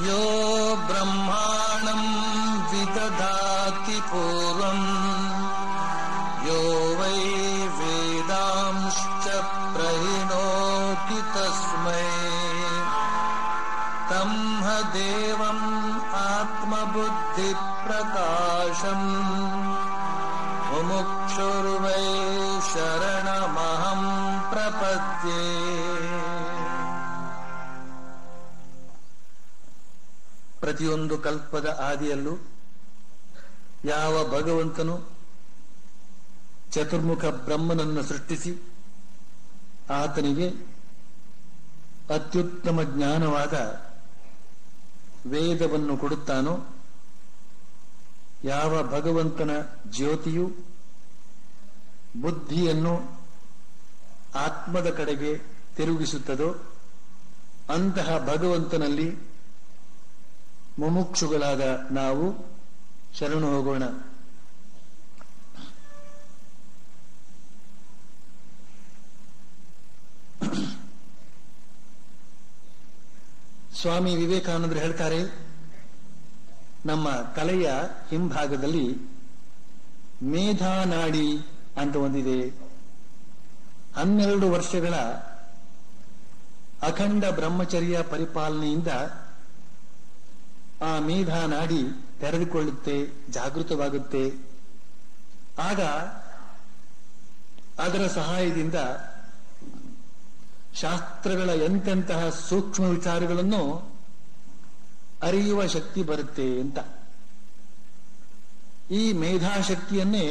यो ब्रह्माणम् विदधाति पूर्वम् यो वै वेदांश्च प्रहिणोति तस्मै तं ह देवम् आत्मबुद्धिप्रकाशम् मुमुक्षुर्वै शरणमहम् प्रपद्ये ಪ್ರತಿಯೊಂದು ಕಲ್ಪದ ಆದಿಯಲ್ಲೂ ಯಾವ ಭಗವಂತನು ಚತುರ್ಮುಖ ಬ್ರಹ್ಮನನ್ನು ಸೃಷ್ಟಿಸಿ ಆತನಿಗೆ ಅತ್ಯುತ್ತಮ ಜ್ಞಾನವಾದ ವೇದವನ್ನು ಕೊಡುತ್ತಾನೋ ಯಾವ ಭಗವಂತನ ಜ್ಯೋತಿಯು ಬುದ್ಧಿಯನ್ನು ಆತ್ಮದ ಕಡೆಗೆ ತಿರುಗಿಸುತ್ತದೋ ಅಂತಹ ಭಗವಂತನಲ್ಲಿ ಮುಮುಕ್ಷುಗಳಾದ ನಾವು ಶರಣು ಹೋಗೋಣ ಸ್ವಾಮಿ ವಿವೇಕಾನಂದರು ಹೇಳ್ತಾರೆ ನಮ್ಮ ತಲೆಯ ಹಿಂಭಾಗದಲ್ಲಿ ಮೇಧಾನಾಡಿ ಅಂತ ಒಂದಿದೆ ಹನ್ನೆರಡು ವರ್ಷಗಳ ಅಖಂಡ ಬ್ರಹ್ಮಚರ್ಯ ಪರಿಪಾಲನೆಯಿಂದ ಆ ಮೇಧಾ ನಾಡಿ ತೆರೆದುಕೊಳ್ಳುತ್ತೆ ಜಾಗೃತವಾಗುತ್ತೆ ಆಗ ಅದರ ಸಹಾಯದಿಂದ ಶಾಸ್ತ್ರಗಳ ಎಂತೆಂತಹ ಸೂಕ್ಷ್ಮ ವಿಚಾರಗಳನ್ನು ಅರಿಯುವ ಶಕ್ತಿ ಬರುತ್ತೆ ಅಂತ ಈ ಮೇಧಾಶಕ್ತಿಯನ್ನೇ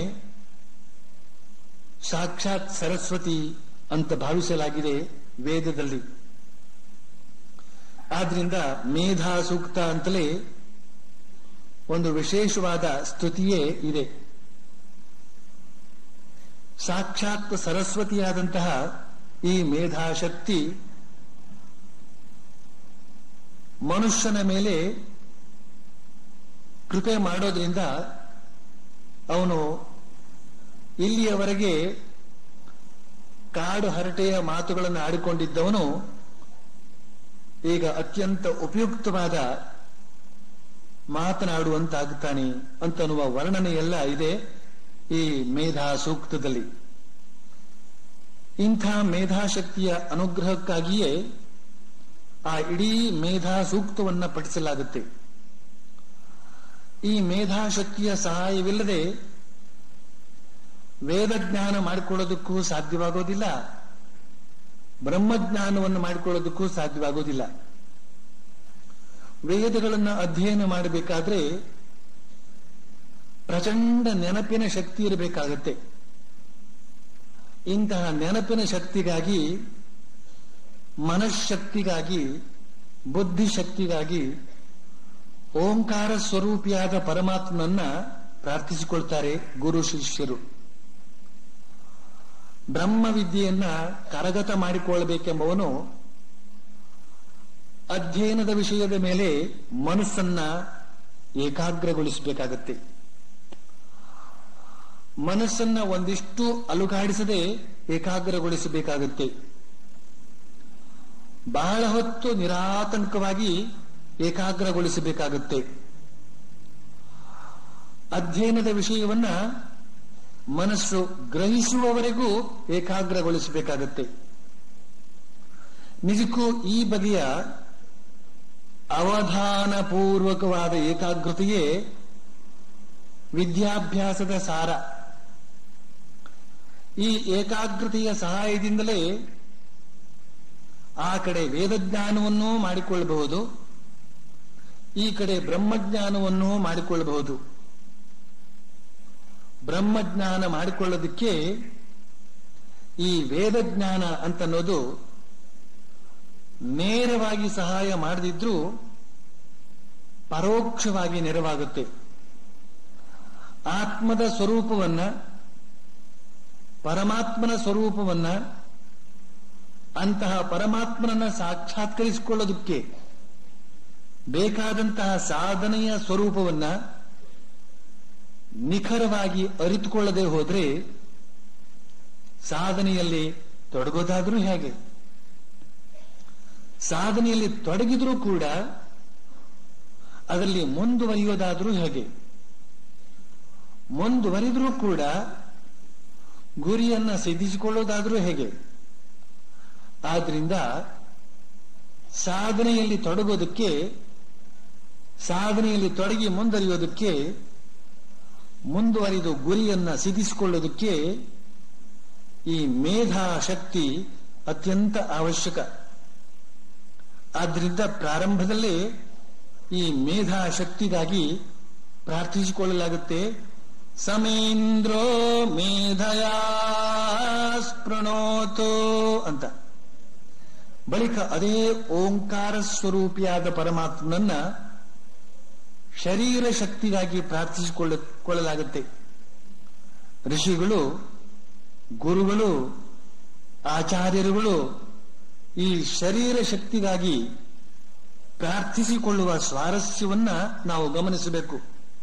ಸಾಕ್ಷಾತ್ ಸರಸ್ವತಿ ಅಂತ ಭಾವಿಸಲಾಗಿದೆ ವೇದದಲ್ಲಿ ಆದ್ರಿಂದ ಮೇಧಾ ಸೂಕ್ತ ಅಂತಲೇ ಒಂದು ವಿಶೇಷವಾದ ಸ್ತುತಿಯೇ ಇದೆ ಸಾಕ್ಷಾತ್ ಸರಸ್ವತಿಯಾದಂತಹ ಈ ಮೇಧಾಶಕ್ತಿ ಮನುಷ್ಯನ ಮೇಲೆ ಕೃಪೆ ಮಾಡೋದ್ರಿಂದ ಅವನು ಇಲ್ಲಿಯವರೆಗೆ ಕಾಡು ಹರಟೆಯ ಮಾತುಗಳನ್ನು ಆಡಿಕೊಂಡಿದ್ದವನು ಈಗ ಅತ್ಯಂತ ಉಪಯುಕ್ತವಾದ ಮಾತನಾಡುವಂತಾಗುತ್ತಾನೆ ಅಂತನ್ನುವ ವರ್ಣನೆ ಎಲ್ಲ ಇದೆ ಈ ಮೇಧಾ ಸೂಕ್ತದಲ್ಲಿ ಇಂಥ ಮೇಧಾಶಕ್ತಿಯ ಅನುಗ್ರಹಕ್ಕಾಗಿಯೇ ಆ ಇಡೀ ಮೇಧಾ ಸೂಕ್ತವನ್ನ ಪಠಿಸಲಾಗುತ್ತೆ ಈ ಮೇಧಾಶಕ್ತಿಯ ಸಹಾಯವಿಲ್ಲದೆ ವೇದಜ್ಞಾನ ಮಾಡಿಕೊಳ್ಳೋದಕ್ಕೂ ಸಾಧ್ಯವಾಗೋದಿಲ್ಲ ಬ್ರಹ್ಮಜ್ಞಾನವನ್ನು ಮಾಡಿಕೊಳ್ಳೋದಕ್ಕೂ ಸಾಧ್ಯವಾಗೋದಿಲ್ಲ ವೇದಗಳನ್ನು ಅಧ್ಯಯನ ಮಾಡಬೇಕಾದ್ರೆ ಪ್ರಚಂಡ ನೆನಪಿನ ಶಕ್ತಿ ಇರಬೇಕಾಗತ್ತೆ ಇಂತಹ ನೆನಪಿನ ಶಕ್ತಿಗಾಗಿ ಮನಃಶಕ್ತಿಗಾಗಿ ಬುದ್ಧಿಶಕ್ತಿಗಾಗಿ ಓಂಕಾರ ಸ್ವರೂಪಿಯಾದ ಪರಮಾತ್ಮನನ್ನ ಪ್ರಾರ್ಥಿಸಿಕೊಳ್ತಾರೆ ಗುರು ಶಿಷ್ಯರು ಬ್ರಹ್ಮ ವಿದ್ಯೆಯನ್ನ ಕರಗತ ಮಾಡಿಕೊಳ್ಳಬೇಕೆಂಬವನು ಅಧ್ಯಯನದ ವಿಷಯದ ಮೇಲೆ ಮನಸ್ಸನ್ನ ಏಕಾಗ್ರಗೊಳಿಸಬೇಕಾಗತ್ತೆ ಮನಸ್ಸನ್ನ ಒಂದಿಷ್ಟು ಅಲುಗಾಡಿಸದೆ ಏಕಾಗ್ರಗೊಳಿಸಬೇಕಾಗತ್ತೆ ಬಹಳ ಹೊತ್ತು ನಿರಾತಂಕವಾಗಿ ಏಕಾಗ್ರಗೊಳಿಸಬೇಕಾಗತ್ತೆ ಅಧ್ಯಯನದ ವಿಷಯವನ್ನ ಮನಸ್ಸು ಗ್ರಹಿಸುವವರೆಗೂ ಏಕಾಗ್ರಗೊಳಿಸಬೇಕಾಗತ್ತೆ ನಿಜಕ್ಕೂ ಈ ಬಗೆಯ ಅವಧಾನ ಪೂರ್ವಕವಾದ ಏಕಾಗ್ರತೆಯೇ ವಿದ್ಯಾಭ್ಯಾಸದ ಸಾರ ಈ ಏಕಾಗ್ರತೆಯ ಸಹಾಯದಿಂದಲೇ ಆ ಕಡೆ ವೇದಜ್ಞಾನವನ್ನೂ ಮಾಡಿಕೊಳ್ಳಬಹುದು ಈ ಕಡೆ ಬ್ರಹ್ಮಜ್ಞಾನವನ್ನೂ ಮಾಡಿಕೊಳ್ಳಬಹುದು ಬ್ರಹ್ಮಜ್ಞಾನ ಮಾಡಿಕೊಳ್ಳೋದಕ್ಕೆ ಈ ವೇದಜ್ಞಾನ ಅಂತನ್ನೋದು ನೇರವಾಗಿ ಸಹಾಯ ಮಾಡದಿದ್ರೂ ಪರೋಕ್ಷವಾಗಿ ನೆರವಾಗುತ್ತೆ ಆತ್ಮದ ಸ್ವರೂಪವನ್ನ ಪರಮಾತ್ಮನ ಸ್ವರೂಪವನ್ನ ಅಂತಹ ಪರಮಾತ್ಮನನ್ನ ಸಾಕ್ಷಾತ್ಕರಿಸಿಕೊಳ್ಳೋದಕ್ಕೆ ಬೇಕಾದಂತಹ ಸಾಧನೆಯ ಸ್ವರೂಪವನ್ನ ನಿಖರವಾಗಿ ಅರಿತುಕೊಳ್ಳದೆ ಹೋದ್ರೆ ಸಾಧನೆಯಲ್ಲಿ ತೊಡಗೋದಾದ್ರೂ ಹೇಗೆ ಸಾಧನೆಯಲ್ಲಿ ತೊಡಗಿದ್ರೂ ಕೂಡ ಅದರಲ್ಲಿ ಮುಂದುವರಿಯೋದಾದರೂ ಹೇಗೆ ಮುಂದುವರಿದ್ರೂ ಕೂಡ ಗುರಿಯನ್ನ ಸಿದ್ಧಿಸಿಕೊಳ್ಳೋದಾದರೂ ಹೇಗೆ ಆದ್ರಿಂದ ಸಾಧನೆಯಲ್ಲಿ ತೊಡಗೋದಕ್ಕೆ ಸಾಧನೆಯಲ್ಲಿ ತೊಡಗಿ ಮುಂದುವರಿಯೋದಕ್ಕೆ ಮುಂದುವರಿದು ಗುರಿಯನ್ನ ಸಿದ್ಧಿಸಿಕೊಳ್ಳೋದಕ್ಕೆ ಈ ಮೇಧಾ ಶಕ್ತಿ ಅತ್ಯಂತ ಅವಶ್ಯಕ ಆದ್ರಿಂದ ಪ್ರಾರಂಭದಲ್ಲೇ ಈ ಮೇಧಾ ಶಕ್ತಿಗಾಗಿ ಪ್ರಾರ್ಥಿಸಿಕೊಳ್ಳಲಾಗುತ್ತೆ ಸಮೇಂದ್ರೋ ಮೇಧಯಾ ಸ್ಪೃಣೋತು ಅಂತ ಬಳಿಕ ಅದೇ ಓಂಕಾರ ಸ್ವರೂಪಿಯಾದ ಪರಮಾತ್ಮನನ್ನ ಶರೀರ ಶಕ್ತಿಗಾಗಿ ಪ್ರಾರ್ಥಿಸಿಕೊಳ್ಳಲಾಗುತ್ತೆ ಋಷಿಗಳು ಗುರುಗಳು ಆಚಾರ್ಯರುಗಳು ಈ ಶರೀರ ಶಕ್ತಿಗಾಗಿ ಪ್ರಾರ್ಥಿಸಿಕೊಳ್ಳುವ ಸ್ವಾರಸ್ಯವನ್ನ ನಾವು ಗಮನಿಸಬೇಕು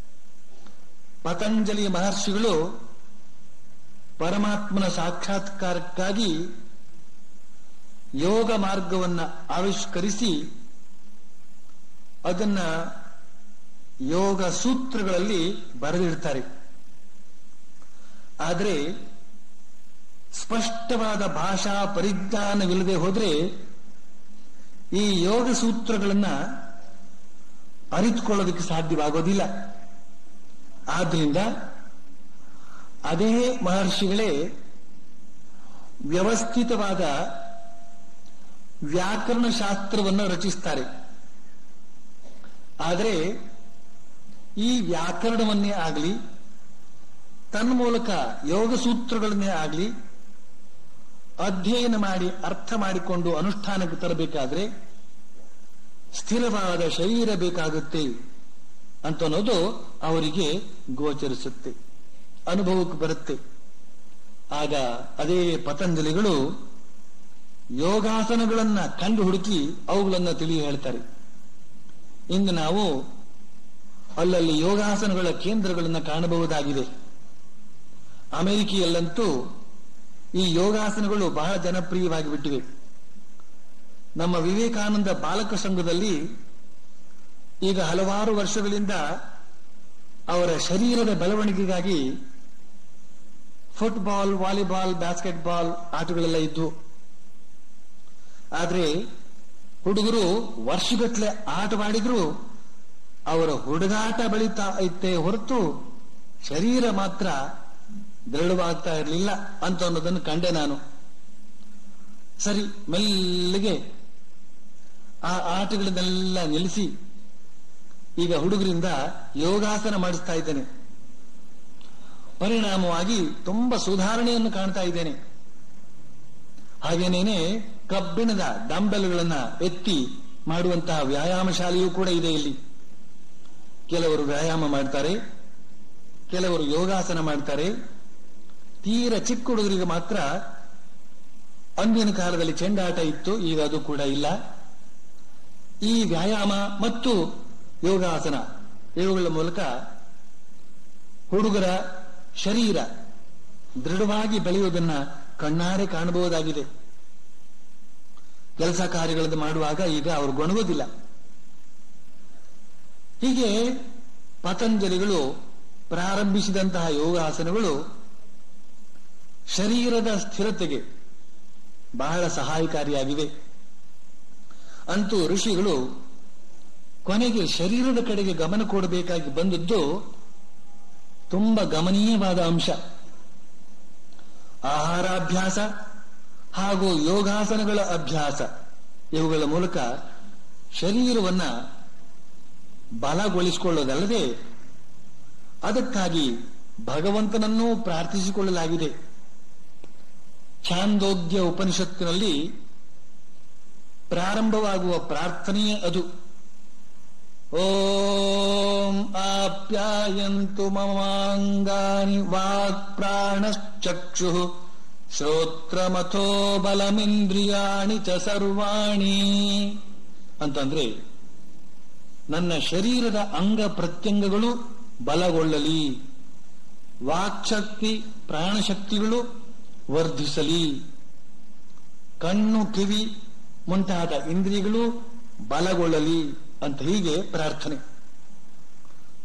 ಪತಂಜಲಿ ಮಹರ್ಷಿಗಳು ಪರಮಾತ್ಮನ ಸಾಕ್ಷಾತ್ಕಾರಕ್ಕಾಗಿ ಯೋಗ ಮಾರ್ಗವನ್ನ ಆವಿಷ್ಕರಿಸಿ ಅದನ್ನ ಯೋಗ ಸೂತ್ರಗಳಲ್ಲಿ ಬರೆದಿಡ್ತಾರೆ ಆದರೆ ಸ್ಪಷ್ಟವಾದ ಭಾಷಾ ಪರಿಜ್ಞಾನವಿಲ್ಲದೆ ಹೋದ್ರೆ ಈ ಯೋಗ ಸೂತ್ರಗಳನ್ನ ಅರಿತುಕೊಳ್ಳೋದಕ್ಕೆ ಸಾಧ್ಯವಾಗೋದಿಲ್ಲ ಆದ್ರಿಂದ ಅದೇ ಮಹರ್ಷಿಗಳೇ ವ್ಯವಸ್ಥಿತವಾದ ವ್ಯಾಕರಣ ಶಾಸ್ತ್ರವನ್ನು ರಚಿಸ್ತಾರೆ ಆದರೆ ಈ ವ್ಯಾಕರಣವನ್ನೇ ಆಗಲಿ ತನ್ಮೂಲಕ ಯೋಗ ಸೂತ್ರಗಳನ್ನೇ ಆಗಲಿ ಅಧ್ಯಯನ ಮಾಡಿ ಅರ್ಥ ಮಾಡಿಕೊಂಡು ಅನುಷ್ಠಾನಕ್ಕೆ ತರಬೇಕಾದ್ರೆ ಸ್ಥಿರವಾದ ಶರೀರ ಬೇಕಾಗುತ್ತೆ ಅಂತ ಅನ್ನೋದು ಅವರಿಗೆ ಗೋಚರಿಸುತ್ತೆ ಅನುಭವಕ್ಕೆ ಬರುತ್ತೆ ಆಗ ಅದೇ ಪತಂಜಲಿಗಳು ಯೋಗಾಸನಗಳನ್ನ ಕಂಡು ಹುಡುಕಿ ಅವುಗಳನ್ನ ತಿಳಿ ಹೇಳ್ತಾರೆ ಇಂದು ನಾವು ಅಲ್ಲಲ್ಲಿ ಯೋಗಾಸನಗಳ ಕೇಂದ್ರಗಳನ್ನು ಕಾಣಬಹುದಾಗಿದೆ ಅಮೆರಿಕೆಯಲ್ಲಂತೂ ಈ ಯೋಗಾಸನಗಳು ಬಹಳ ಜನಪ್ರಿಯವಾಗಿ ಬಿಟ್ಟಿವೆ ನಮ್ಮ ವಿವೇಕಾನಂದ ಬಾಲಕ ಸಂಘದಲ್ಲಿ ಈಗ ಹಲವಾರು ವರ್ಷಗಳಿಂದ ಅವರ ಶರೀರದ ಬೆಳವಣಿಗೆಗಾಗಿ ಫುಟ್ಬಾಲ್ ವಾಲಿಬಾಲ್ ಬ್ಯಾಸ್ಕೆಟ್ ಬಾಲ್ ಆಟಗಳೆಲ್ಲ ಇದ್ವು ಆದ್ರೆ ಹುಡುಗರು ವರ್ಷಗಟ್ಟಲೆ ಆಟವಾಡಿದ್ರು ಅವರ ಹುಡುಗಾಟ ಬೆಳೀತಾ ಐತೆ ಹೊರತು ಶರೀರ ಮಾತ್ರ ದೃಢವಾಗ್ತಾ ಇರಲಿಲ್ಲ ಅಂತ ಅನ್ನೋದನ್ನು ಕಂಡೆ ನಾನು ಸರಿ ಮೆಲ್ಲಿಗೆ ಆ ಆಟಗಳನ್ನೆಲ್ಲ ನಿಲ್ಲಿಸಿ ಈಗ ಹುಡುಗರಿಂದ ಯೋಗಾಸನ ಮಾಡಿಸ್ತಾ ಇದ್ದೇನೆ ಪರಿಣಾಮವಾಗಿ ತುಂಬಾ ಸುಧಾರಣೆಯನ್ನು ಕಾಣ್ತಾ ಇದ್ದೇನೆ ಹಾಗೇನೇನೆ ಕಬ್ಬಿಣದ ಡಂಬೆಲ್ಗಳನ್ನ ಎತ್ತಿ ಮಾಡುವಂತಹ ವ್ಯಾಯಾಮ ಶಾಲೆಯೂ ಕೂಡ ಇದೆ ಇಲ್ಲಿ ಕೆಲವರು ವ್ಯಾಯಾಮ ಮಾಡ್ತಾರೆ ಕೆಲವರು ಯೋಗಾಸನ ಮಾಡ್ತಾರೆ ತೀರ ಚಿಕ್ಕ ಹುಡುಗರಿಗೆ ಮಾತ್ರ ಅಂದಿನ ಕಾಲದಲ್ಲಿ ಚೆಂಡಾಟ ಇತ್ತು ಈಗ ಅದು ಕೂಡ ಇಲ್ಲ ಈ ವ್ಯಾಯಾಮ ಮತ್ತು ಯೋಗಾಸನ ಇವುಗಳ ಮೂಲಕ ಹುಡುಗರ ಶರೀರ ದೃಢವಾಗಿ ಬೆಳೆಯುವುದನ್ನ ಕಣ್ಣಾರೆ ಕಾಣಬಹುದಾಗಿದೆ ಕೆಲಸ ಕಾರ್ಯಗಳನ್ನು ಮಾಡುವಾಗ ಈಗ ಅವರು ಗೊಣಗೋದಿಲ್ಲ ಹೀಗೆ ಪತಂಜಲಿಗಳು ಪ್ರಾರಂಭಿಸಿದಂತಹ ಯೋಗಾಸನಗಳು ಶರೀರದ ಸ್ಥಿರತೆಗೆ ಬಹಳ ಸಹಾಯಕಾರಿಯಾಗಿವೆ ಅಂತೂ ಋಷಿಗಳು ಕೊನೆಗೆ ಶರೀರದ ಕಡೆಗೆ ಗಮನ ಕೊಡಬೇಕಾಗಿ ಬಂದದ್ದು ತುಂಬಾ ಗಮನೀಯವಾದ ಅಂಶ ಆಹಾರಾಭ್ಯಾಸ ಹಾಗೂ ಯೋಗಾಸನಗಳ ಅಭ್ಯಾಸ ಇವುಗಳ ಮೂಲಕ ಶರೀರವನ್ನ ಬಲಗೊಳಿಸಿಕೊಳ್ಳೋದಲ್ಲದೆ ಅದಕ್ಕಾಗಿ ಭಗವಂತನನ್ನೂ ಪ್ರಾರ್ಥಿಸಿಕೊಳ್ಳಲಾಗಿದೆ ಛಾಂದೋಗ್ಯ ಉಪನಿಷತ್ತಿನಲ್ಲಿ ಪ್ರಾರಂಭವಾಗುವ ಪ್ರಾರ್ಥನೆಯೇ ಅದು ಓಂ ಆಪ್ಯಾಯಂತು ಮಮಾಂಗಾನಿ ವಾಕ್ ಪ್ರಾಣಶ್ಚಕ್ಷು ಶ್ರೋತ್ರಮಥೋ ಬಲಮಿಂದ್ರಿಯಾಣಿ ಚ ಸರ್ವಾಣಿ ಅಂತಂದ್ರೆ ನನ್ನ ಶರೀರದ ಅಂಗ ಪ್ರತ್ಯಂಗಗಳು ಬಲಗೊಳ್ಳಲಿ ವಾಕ್ಶಕ್ತಿ ಪ್ರಾಣಶಕ್ತಿಗಳು ವರ್ಧಿಸಲಿ ಕಣ್ಣು ಕಿವಿ ಮುಂತಾದ ಇಂದ್ರಿಯಗಳು ಬಲಗೊಳ್ಳಲಿ ಅಂತ ಹೀಗೆ ಪ್ರಾರ್ಥನೆ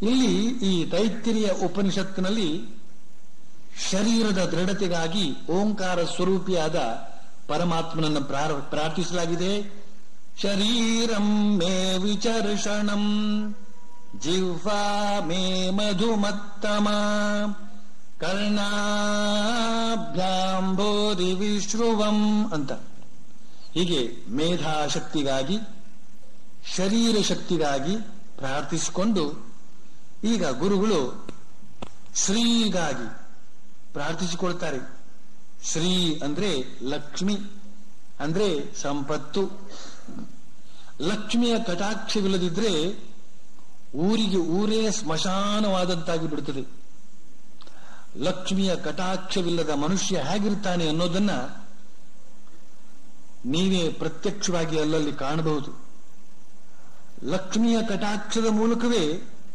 ಇಲ್ಲಿ ಈ ತೈತ್ತಿರಿಯ ಉಪನಿಷತ್ತಿನಲ್ಲಿ ಶರೀರದ ದೃಢತೆಗಾಗಿ ಓಂಕಾರ ಸ್ವರೂಪಿಯಾದ ಪರಮಾತ್ಮನನ್ನು ಪ್ರಾರ- ಪ್ರಾರ್ಥಿಸಲಾಗಿದೆ ಶರೀರಂ ಮೇ ವಿಚರ್ಷಣಂ ಜಿಹ್ವಾ ಮೇ ಮಧುಮತ್ತಮ ಕರ್ಣಾಭ್ಯಾಂಬೋರಿ ವಿಶ್ರುವಂ ಅಂತ ಹೀಗೆ ಮೇಧಾಶಕ್ತಿಗಾಗಿ ಶರೀರ ಶಕ್ತಿಗಾಗಿ ಪ್ರಾರ್ಥಿಸಿಕೊಂಡು ಈಗ ಗುರುಗಳು ಶ್ರೀಗಾಗಿ ಪ್ರಾರ್ಥಿಸಿಕೊಳ್ತಾರೆ ಶ್ರೀ ಅಂದ್ರೆ ಲಕ್ಷ್ಮಿ ಅಂದ್ರೆ ಸಂಪತ್ತು ಲಕ್ಷ್ಮಿಯ ಕಟಾಕ್ಷವಿಲ್ಲದಿದ್ರೆ ಊರಿಗೆ ಊರೇ ಸ್ಮಶಾನವಾದಂತಾಗಿ ಬಿಡುತ್ತದೆ ಲಕ್ಷ್ಮಿಯ ಕಟಾಕ್ಷವಿಲ್ಲದ ಮನುಷ್ಯ ಹೇಗಿರ್ತಾನೆ ಅನ್ನೋದನ್ನ ನೀವೇ ಪ್ರತ್ಯಕ್ಷವಾಗಿ ಅಲ್ಲಲ್ಲಿ ಕಾಣಬಹುದು ಲಕ್ಷ್ಮಿಯ ಕಟಾಕ್ಷದ ಮೂಲಕವೇ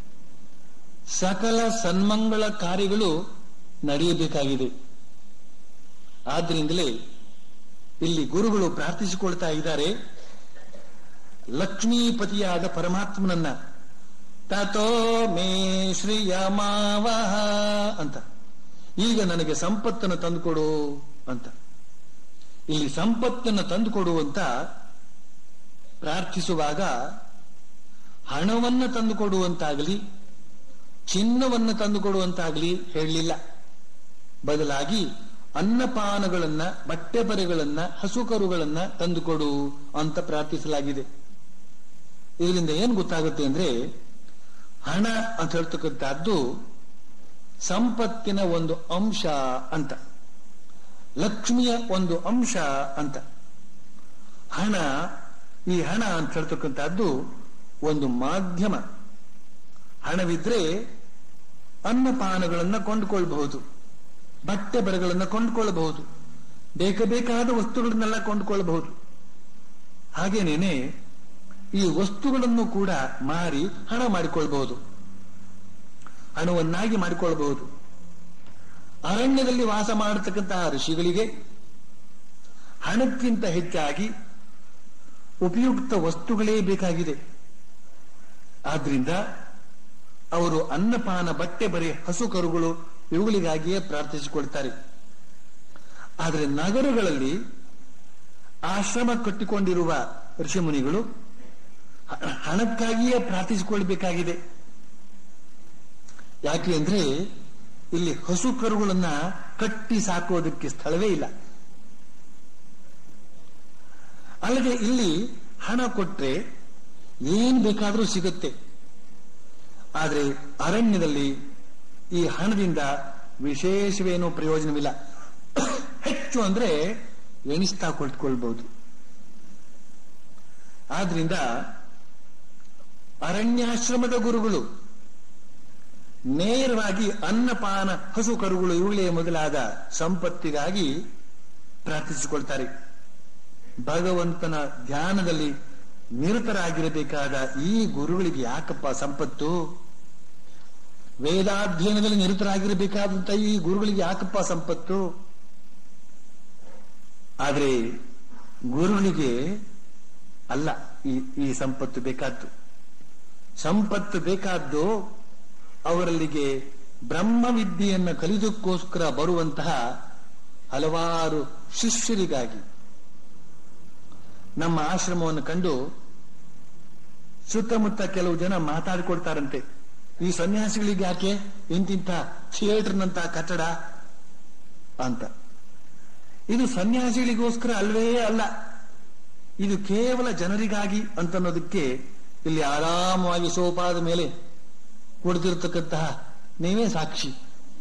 ಸಕಲ ಸನ್ಮಂಗಳ ಕಾರ್ಯಗಳು ನಡೆಯಬೇಕಾಗಿದೆ ಆದ್ರಿಂದಲೇ ಇಲ್ಲಿ ಗುರುಗಳು ಪ್ರಾರ್ಥಿಸಿಕೊಳ್ತಾ ಇದ್ದಾರೆ ಲಕ್ಷ್ಮೀಪತಿಯಾದ ಪರಮಾತ್ಮನನ್ನ ತಥೋ ಮೇ ಶ್ರೀಯಮಾವಹ ಅಂತ ಈಗ ನನಗೆ ಸಂಪತ್ತನ್ನು ತಂದುಕೊಡು ಅಂತ ಇಲ್ಲಿ ಸಂಪತ್ತನ್ನು ತಂದುಕೊಡು ಅಂತ ಪ್ರಾರ್ಥಿಸುವಾಗ ಹಣವನ್ನು ತಂದುಕೊಡುವಂತಾಗಲಿ ಚಿನ್ನವನ್ನು ತಂದುಕೊಡುವಂತಾಗಲಿ ಹೇಳಲಿಲ್ಲ ಬದಲಾಗಿ ಅನ್ನಪಾನಗಳನ್ನ ಬಟ್ಟೆ ಬರೆಗಳನ್ನ ಹಸುಕರುಗಳನ್ನ ತಂದುಕೊಡು ಅಂತ ಪ್ರಾರ್ಥಿಸಲಾಗಿದೆ ಇದರಿಂದ ಏನ್ ಗೊತ್ತಾಗುತ್ತೆ ಅಂದ್ರೆ ಹಣ ಅಂತ ಹೇಳ್ತಕ್ಕಂಥದ್ದು ಸಂಪತ್ತಿನ ಒಂದು ಅಂಶ ಅಂತ ಲಕ್ಷ್ಮಿಯ ಒಂದು ಅಂಶ ಅಂತ ಹಣ ಈ ಹಣ ಅಂತ ಹೇಳ್ತಕ್ಕಂಥದ್ದು ಒಂದು ಮಾಧ್ಯಮ ಹಣವಿದ್ರೆ ಅನ್ನಪಾನಗಳನ್ನ ಕೊಂಡುಕೊಳ್ಬಹುದು ಬಟ್ಟೆ ಬರೆಗಳನ್ನ ಕೊಂಡುಕೊಳ್ಳಬಹುದು ಬೇಕ ಬೇಕಾದ ವಸ್ತುಗಳನ್ನೆಲ್ಲ ಕೊಂಡುಕೊಳ್ಳಬಹುದು ಹಾಗೇನೇನೆ ಈ ವಸ್ತುಗಳನ್ನು ಕೂಡ ಮಾರಿ ಹಣ ಮಾಡಿಕೊಳ್ಬಹುದು ಹಣವನ್ನಾಗಿ ಮಾಡಿಕೊಳ್ಳಬಹುದು ಅರಣ್ಯದಲ್ಲಿ ವಾಸ ಮಾಡತಕ್ಕಂತಹ ಋಷಿಗಳಿಗೆ ಹಣಕ್ಕಿಂತ ಹೆಚ್ಚಾಗಿ ಉಪಯುಕ್ತ ವಸ್ತುಗಳೇ ಬೇಕಾಗಿದೆ ಆದ್ರಿಂದ ಅವರು ಅನ್ನಪಾನ ಬಟ್ಟೆ ಬರೆ ಹಸು ಕರುಗಳು ಇವುಗಳಿಗಾಗಿಯೇ ಪ್ರಾರ್ಥಿಸಿಕೊಳ್ತಾರೆ ಆದರೆ ನಗರಗಳಲ್ಲಿ ಆಶ್ರಮ ಕಟ್ಟಿಕೊಂಡಿರುವ ಋಷಿಮುನಿಗಳು ಹ- ಹಣಕ್ಕಾಗಿಯೇ ಪ್ರಾರ್ಥಿಸಿಕೊಳ್ಬೇಕಾಗಿದೆ ಯಾಕೆ ಅಂದ್ರೆ ಇಲ್ಲಿ ಹಸು ಕರುಗಳನ್ನ ಕಟ್ಟಿ ಸಾಕೋದಕ್ಕೆ ಸ್ಥಳವೇ ಇಲ್ಲ ಅಲ್ಲದೆ ಇಲ್ಲಿ ಹಣ ಕೊಟ್ರೆ ಏನ್ ಬೇಕಾದರೂ ಸಿಗುತ್ತೆ ಆದರೆ ಅರಣ್ಯದಲ್ಲಿ ಈ ಹಣದಿಂದ ವಿಶೇಷವೇನೂ ಪ್ರಯೋಜನವಿಲ್ಲ ಹೆಚ್ಚು ಅಂದ್ರೆ ಎಣಿಸ್ತಾ ಕೊಟ್ಕೊಳ್ಬಹುದು ಆದ್ರಿಂದ ಅರಣ್ಯಾಶ್ರಮದ ಗುರುಗಳು ನೇರವಾಗಿ ಅನ್ನಪಾನ ಹಸು ಕರುಗಳು ಇವುಗಳೇ ಮೊದಲಾದ ಸಂಪತ್ತಿಗಾಗಿ ಪ್ರಾರ್ಥಿಸಿಕೊಳ್ತಾರೆ ಭಗವಂತನ ಧ್ಯಾನದಲ್ಲಿ ನಿರತರಾಗಿರಬೇಕಾದ ಈ ಗುರುಗಳಿಗೆ ಯಾಕಪ್ಪ ಸಂಪತ್ತು ವೇದಾಧ್ಯಯನದಲ್ಲಿ ನಿರತರಾಗಿರಬೇಕಾದಂತ ಈ ಗುರುಗಳಿಗೆ ಯಾಕಪ್ಪ ಸಂಪತ್ತು ಆದ್ರೆ ಗುರುಗಳಿಗೆ ಅಲ್ಲ ಈ ಈ ಸಂಪತ್ತು ಬೇಕಾದ್ದು ಸಂಪತ್ತು ಬೇಕಾದ್ದು ಅವರಲ್ಲಿಗೆ ಬ್ರಹ್ಮವಿದ್ಯೆಯನ್ನು ಕಲಿದಕ್ಕೋಸ್ಕರ ಬರುವಂತಹ ಹಲವಾರು ಶಿಷ್ಯರಿಗಾಗಿ ನಮ್ಮ ಆಶ್ರಮವನ್ನು ಕಂಡು ಸುತ್ತಮುತ್ತ ಕೆಲವು ಜನ ಮಾತಾಡಿಕೊಡ್ತಾರಂತೆ ಈ ಸನ್ಯಾಸಿಗಳಿಗೆ ಯಾಕೆ ಇಂತಿಂತ ಥಿಯೇಟರ್ನಂತ ಕಟ್ಟಡ ಅಂತ ಇದು ಸನ್ಯಾಸಿಗಳಿಗೋಸ್ಕರ ಅಲ್ವೇ ಅಲ್ಲ ಇದು ಕೇವಲ ಜನರಿಗಾಗಿ ಅಂತನ್ನೋದಕ್ಕೆ ಇಲ್ಲಿ ಆರಾಮವಾಗಿ ಸೋಪಾದ ಮೇಲೆ ಕುಳಿತಿರ್ತಕ್ಕಂತಹ ನೀವೇ ಸಾಕ್ಷಿ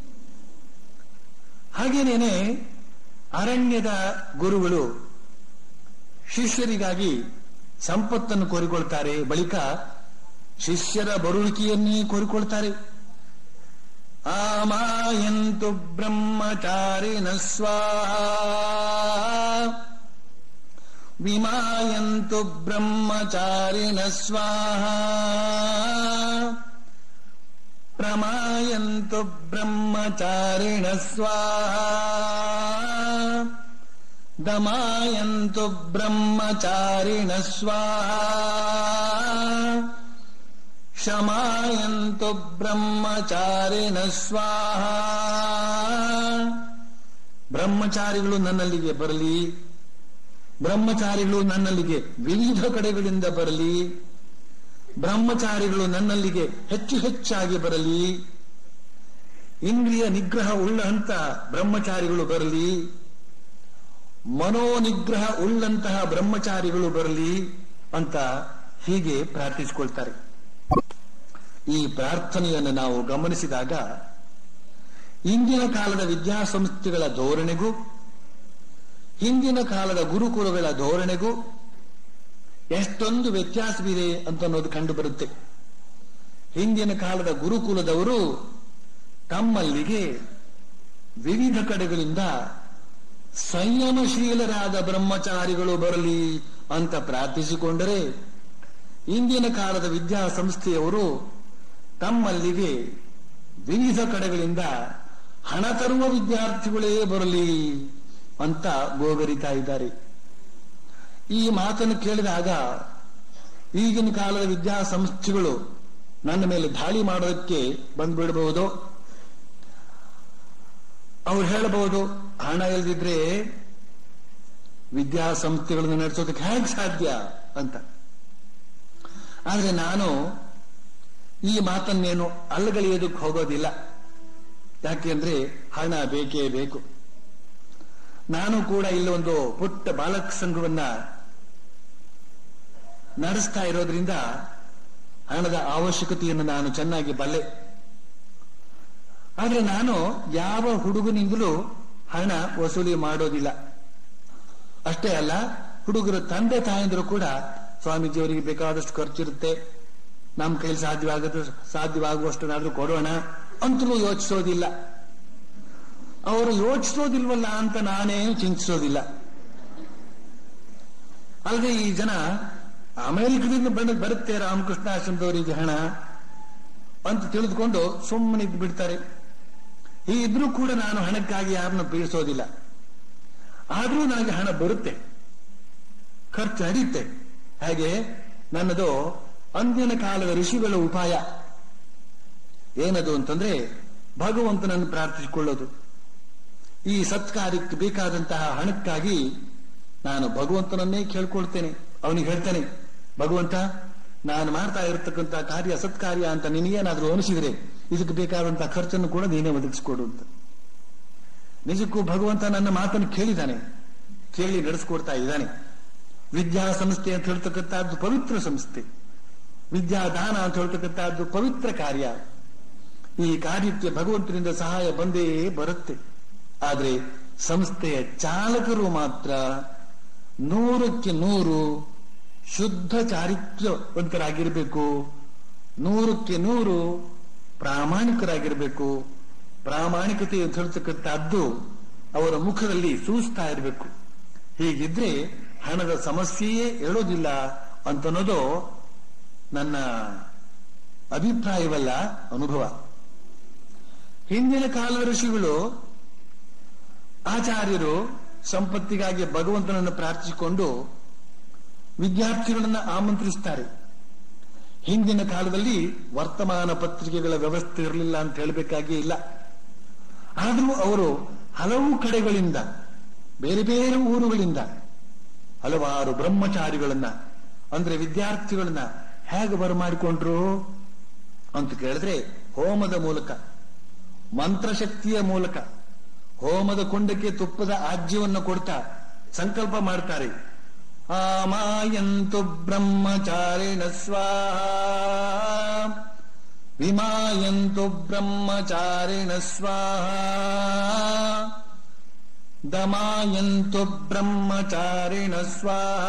ಹಾಗೇನೇನೆ ಅರಣ್ಯದ ಗುರುಗಳು ಶಿಷ್ಯರಿಗಾಗಿ ಸಂಪತ್ತನ್ನು ಕೋರಿಕೊಳ್ತಾರೆ ಬಳಿಕ ಶಿಷ್ಯರ ಬರುವಿಕೆಯನ್ನೇ ಕೋರಿಕೊಳ್ತಾರೆ ಆಮಾಯಂತು ಬ್ರಹ್ಮಚಾರಿಣ ಸ್ವಾಹ ವಿಮಾಯಂತು ಬ್ರಹ್ಮಚಾರಿಣ ಸ್ವಾಹ ಪ್ರಮಾಯಂತು ಬ್ರಹ್ಮಚಾರಿಣ ಸ್ವಾಹ ದಮಾಯಂತು ಬ್ರಹ್ಮಚಾರಿಣ ಸ್ವಾಹ ಶಮಾಯಂತು ಬ್ರಹ್ಮಚಾರಿಣ ಸ್ವಾಹ ಬ್ರಹ್ಮಚಾರಿಗಳು ನನ್ನಲ್ಲಿಗೆ ಬರಲಿ ಬ್ರಹ್ಮಚಾರಿಗಳು ನನ್ನಲ್ಲಿಗೆ ವಿವಿಧ ಕಡೆಗಳಿಂದ ಬರಲಿ ಬ್ರಹ್ಮಚಾರಿಗಳು ನನ್ನಲ್ಲಿಗೆ ಹೆಚ್ಚು ಹೆಚ್ಚಾಗಿ ಬರಲಿ ಇಂದ್ರಿಯ ನಿಗ್ರಹ ಉಳ್ಳಂತ ಬ್ರಹ್ಮಚಾರಿಗಳು ಬರಲಿ ಮನೋನಿಗ್ರಹ ಉಳ್ಳಂತಹ ಬ್ರಹ್ಮಚಾರಿಗಳು ಬರಲಿ ಅಂತ ಹೀಗೆ ಪ್ರಾರ್ಥಿಸಿಕೊಳ್ತಾರೆ ಈ ಪ್ರಾರ್ಥನೆಯನ್ನು ನಾವು ಗಮನಿಸಿದಾಗ ಇಂದಿನ ಕಾಲದ ವಿದ್ಯಾಸಂಸ್ಥೆಗಳ ಧೋರಣೆಗೂ ಹಿಂದಿನ ಕಾಲದ ಗುರುಕುಲಗಳ ಧೋರಣೆಗೂ ಎಷ್ಟೊಂದು ವ್ಯತ್ಯಾಸವಿದೆ ಅಂತ ಅನ್ನೋದು ಕಂಡು ಬರುತ್ತೆ ಹಿಂದಿನ ಕಾಲದ ಗುರುಕುಲದವರು ತಮ್ಮಲ್ಲಿಗೆ ವಿವಿಧ ಕಡೆಗಳಿಂದ ಸಂಯಮಶೀಲರಾದ ಬ್ರಹ್ಮಚಾರಿಗಳು ಬರಲಿ ಅಂತ ಪ್ರಾರ್ಥಿಸಿಕೊಂಡರೆ ಇಂದಿನ ಕಾಲದ ವಿದ್ಯಾಸಂಸ್ಥೆಯವರು ತಮ್ಮಲ್ಲಿಗೆ ವಿವಿಧ ಕಡೆಗಳಿಂದ ಹಣ ತರುವ ವಿದ್ಯಾರ್ಥಿಗಳೇ ಬರಲಿ ಅಂತ ಗೋಗರಿತಾ ಇದ್ದಾರೆ ಈ ಮಾತನ್ನು ಕೇಳಿದಾಗ ಈಗಿನ ಕಾಲದ ವಿದ್ಯಾಸಂಸ್ಥೆಗಳು ನನ್ನ ಮೇಲೆ ದಾಳಿ ಮಾಡೋದಕ್ಕೆ ಬಂದ್ಬಿಡಬಹುದು ಅವ್ರು ಹೇಳಬಹುದು ಹಣ ಇಲ್ದಿದ್ರೆ ವಿದ್ಯಾಸಂಸ್ಥೆಗಳನ್ನು ನಡೆಸೋದಕ್ಕೆ ಹೇಗೆ ಸಾಧ್ಯ ಅಂತ ಆದ್ರೆ ನಾನು ಈ ಮಾತನ್ನೇನು ಅಲ್ಲಗಳೆಯೋದಕ್ಕೆ ಹೋಗೋದಿಲ್ಲ ಯಾಕೆಂದ್ರೆ ಹಣ ಬೇಕೇ ಬೇಕು ನಾನು ಕೂಡ ಇಲ್ಲಿ ಒಂದು ಪುಟ್ಟ ಬಾಲಕ ಸಂಘವನ್ನ ನಡೆಸ್ತಾ ಇರೋದ್ರಿಂದ ಹಣದ ಅವಶ್ಯಕತೆಯನ್ನು ನಾನು ಚೆನ್ನಾಗಿ ಬಲ್ಲೆ ಆದ್ರೆ ನಾನು ಯಾವ ಹುಡುಗನಿಂದಲೂ ಹಣ ವಸೂಲಿ ಮಾಡೋದಿಲ್ಲ ಅಷ್ಟೇ ಅಲ್ಲ ಹುಡುಗರ ತಂದೆ ತಾಯಂದಿರು ಕೂಡ ಸ್ವಾಮೀಜಿಯವರಿಗೆ ಬೇಕಾದಷ್ಟು ಖರ್ಚಿರುತ್ತೆ ನಮ್ಮ ಕೈಲಿ ಸಾಧ್ಯವಾಗದ ಸಾಧ್ಯವಾಗುವಷ್ಟನ್ನಾದ್ರೂ ಕೊಡೋಣ ಅಂತಲೂ ಯೋಚಿಸೋದಿಲ್ಲ ಅವರು ಯೋಚಿಸೋದಿಲ್ವಲ್ಲ ಅಂತ ನಾನೇನು ಚಿಂತಿಸೋದಿಲ್ಲ ಅಲ್ಲದೆ ಈ ಜನ ಅಮೆರಿಕದಿಂದ ಬಂದ ಬರುತ್ತೆ ರಾಮಕೃಷ್ಣ ಆಶ್ರಮದವರಿಗೆ ಹಣ ಅಂತ ತಿಳಿದುಕೊಂಡು ಸುಮ್ಮನೆ ಇದ್ದು ಬಿಡ್ತಾರೆ ಈ ಇದ್ರೂ ಕೂಡ ನಾನು ಹಣಕ್ಕಾಗಿ ಯಾರನ್ನು ಬೀಳಿಸೋದಿಲ್ಲ ಆದ್ರೂ ನನಗೆ ಹಣ ಬರುತ್ತೆ ಖರ್ಚು ಹರಿಯುತ್ತೆ ಹಾಗೆ ನನ್ನದು ಅಂದಿನ ಕಾಲದ ಋಷಿಗಳ ಉಪಾಯ ಏನದು ಅಂತಂದ್ರೆ ಭಗವಂತನನ್ನು ಪ್ರಾರ್ಥಿಸಿಕೊಳ್ಳೋದು ಈ ಸತ್ಕಾರ್ಯಕ್ಕೆ ಬೇಕಾದಂತಹ ಹಣಕ್ಕಾಗಿ ನಾನು ಭಗವಂತನನ್ನೇ ಕೇಳ್ಕೊಳ್ತೇನೆ ಅವನಿಗೆ ಹೇಳ್ತೇನೆ ಭಗವಂತ ನಾನು ಮಾಡ್ತಾ ಇರತಕ್ಕಂತಹ ಕಾರ್ಯ ಸತ್ಕಾರ್ಯ ಅಂತ ನಿನಗೇನಾದ್ರೂ ಅನಿಸಿದ್ರೆ ಇದಕ್ಕೆ ಬೇಕಾದಂತಹ ಖರ್ಚನ್ನು ಕೂಡ ನೀನೇ ಒದಗಿಸಿಕೊಡು ಅಂತ ನಿಜಕ್ಕೂ ಭಗವಂತ ನನ್ನ ಮಾತನ್ನು ಕೇಳಿದ್ದಾನೆ ಕೇಳಿ ನಡೆಸ್ಕೊಡ್ತಾ ಇದ್ದಾನೆ ವಿದ್ಯಾಸಂಸ್ಥೆ ಅಂತ ಹೇಳ್ತಕ್ಕಂಥದ್ದು ಪವಿತ್ರ ಸಂಸ್ಥೆ ವಿದ್ಯಾದಾನ ಅಂತ ಹೇಳ್ತಕ್ಕಂಥದ್ದು ಪವಿತ್ರ ಕಾರ್ಯ ಈ ಕಾರ್ಯಕ್ಕೆ ಭಗವಂತನಿಂದ ಸಹಾಯ ಬಂದೇ ಬರುತ್ತೆ ಆದ್ರೆ ಸಂಸ್ಥೆಯ ಚಾಲಕರು ಮಾತ್ರ ನೂರಕ್ಕೆ ನೂರು ಶುದ್ಧ ಚಾರಿತ್ರ್ಯವಂತರಾಗಿರಬೇಕು ನೂರಕ್ಕೆ ನೂರು ಪ್ರಾಮಾಣಿಕರಾಗಿರಬೇಕು ಪ್ರಾಮಾಣಿಕತೆ ಅಂತ ಹೇಳ್ತಕ್ಕಂಥದ್ದು ಅವರ ಮುಖದಲ್ಲಿ ಸೂಸ್ತಾ ಇರಬೇಕು ಹೀಗಿದ್ರೆ ಹಣದ ಸಮಸ್ಯೆಯೇ ಹೇಳೋದಿಲ್ಲ ಅಂತನ್ನೋದು ನನ್ನ ಅಭಿಪ್ರಾಯವಲ್ಲ ಅನುಭವ ಹಿಂದಿನ ಕಾಲದ ಋಷಿಗಳು ಆಚಾರ್ಯರು ಸಂಪತ್ತಿಗಾಗಿ ಭಗವಂತನನ್ನು ಪ್ರಾರ್ಥಿಸಿಕೊಂಡು ವಿದ್ಯಾರ್ಥಿಗಳನ್ನ ಆಮಂತ್ರಿಸ್ತಾರೆ ಹಿಂದಿನ ಕಾಲದಲ್ಲಿ ವರ್ತಮಾನ ಪತ್ರಿಕೆಗಳ ವ್ಯವಸ್ಥೆ ಇರಲಿಲ್ಲ ಅಂತ ಹೇಳಬೇಕಾಗಿ ಇಲ್ಲ ಆದರೂ ಅವರು ಹಲವು ಕಡೆಗಳಿಂದ ಬೇರೆ ಬೇರೆ ಊರುಗಳಿಂದ ಹಲವಾರು ಬ್ರಹ್ಮಚಾರಿಗಳನ್ನ ಅಂದ್ರೆ ವಿದ್ಯಾರ್ಥಿಗಳನ್ನ ಹೇಗೆ ಬರಮಾಡಿಕೊಂಡ್ರು ಅಂತ ಕೇಳಿದ್ರೆ ಹೋಮದ ಮೂಲಕ ಮಂತ್ರಶಕ್ತಿಯ ಮೂಲಕ ಹೋಮದ ಕುಂಡಕ್ಕೆ ತುಪ್ಪದ ಆಜ್ಯವನ್ನು ಕೊಡ್ತಾ ಸಂಕಲ್ಪ ಮಾಡ್ತಾರೆ ಆಮಾಯಂತು ಬ್ರಹ್ಮಚಾರಿಣ ಸ್ವಾಹ ವಿಮಾಯಂತು ಬ್ರಹ್ಮಚಾರಿಣ ಸ್ವಾಹ ದಮಾಯಂತು ಬ್ರಹ್ಮಚಾರಿಣ ಸ್ವಾಹ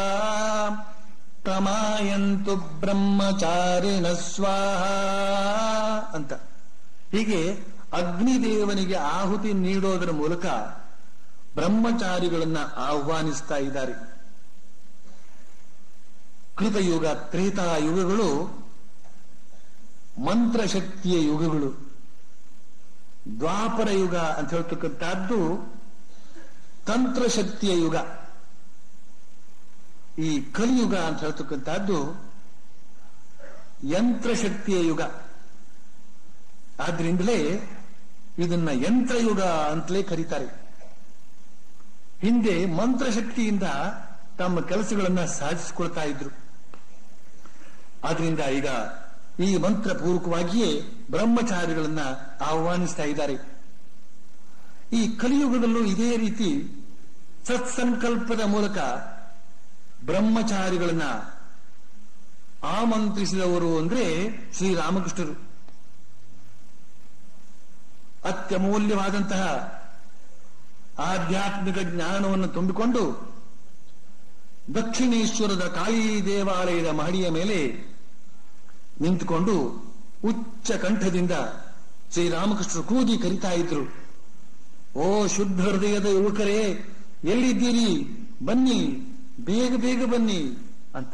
ತಮಾಯಂತು ಬ್ರಹ್ಮಚಾರಿಣ ಸ್ವಾಹ ಅಂತ ಹೀಗೆ ಅಗ್ನಿದೇವನಿಗೆ ಆಹುತಿ ನೀಡೋದರ ಮೂಲಕ ಬ್ರಹ್ಮಚಾರಿಗಳನ್ನ ಆಹ್ವಾನಿಸ್ತಾ ಇದ್ದಾರೆ ಕೃತಯುಗ ತ್ರೇತಾ ಯುಗಗಳು ಮಂತ್ರಶಕ್ತಿಯ ಯುಗಗಳು ದ್ವಾಪರ ಯುಗ ಅಂತ ಹೇಳ್ತಕ್ಕಂಥದ್ದು ತಂತ್ರಶಕ್ತಿಯ ಯುಗ ಈ ಕಲಿಯುಗ ಅಂತ ಹೇಳ್ತಕ್ಕಂಥದ್ದು ಯಂತ್ರಶಕ್ತಿಯ ಯುಗ ಆದ್ರಿಂದಲೇ ಇದನ್ನ ಯಂತ್ರಯುಗ ಅಂತಲೇ ಕರೀತಾರೆ ಹಿಂದೆ ಮಂತ್ರಶಕ್ತಿಯಿಂದ ತಮ್ಮ ಕೆಲಸಗಳನ್ನ ಸಾಧಿಸಿಕೊಳ್ತಾ ಇದ್ರು ಆದ್ರಿಂದ ಈಗ ಈ ಮಂತ್ರ ಪೂರ್ವಕವಾಗಿಯೇ ಬ್ರಹ್ಮಚಾರಿಗಳನ್ನ ಆಹ್ವಾನಿಸ್ತಾ ಇದ್ದಾರೆ ಈ ಕಲಿಯುಗದಲ್ಲೂ ಇದೇ ರೀತಿ ಸತ್ಸಂಕಲ್ಪದ ಮೂಲಕ ಬ್ರಹ್ಮಚಾರಿಗಳನ್ನ ಆಮಂತ್ರಿಸಿದವರು ಅಂದ್ರೆ ಶ್ರೀರಾಮಕೃಷ್ಣರು ಅತ್ಯಮೂಲ್ಯವಾದಂತಹ ಆಧ್ಯಾತ್ಮಿಕ ಜ್ಞಾನವನ್ನು ತುಂಬಿಕೊಂಡು ದಕ್ಷಿಣೇಶ್ವರದ ಕಾಳಿ ದೇವಾಲಯದ ಮಹಡಿಯ ಮೇಲೆ ನಿಂತುಕೊಂಡು ಉಚ್ಚ ಕಂಠದಿಂದ ಶ್ರೀರಾಮಕೃಷ್ಣರು ಕೂಗಿ ಕರಿತಾ ಇದ್ರು ಓ ಶುದ್ಧ ಹೃದಯದ ಯುವಕರೇ ಎಲ್ಲಿದ್ದೀರಿ ಬನ್ನಿ ಬೇಗ ಬೇಗ ಬನ್ನಿ ಅಂತ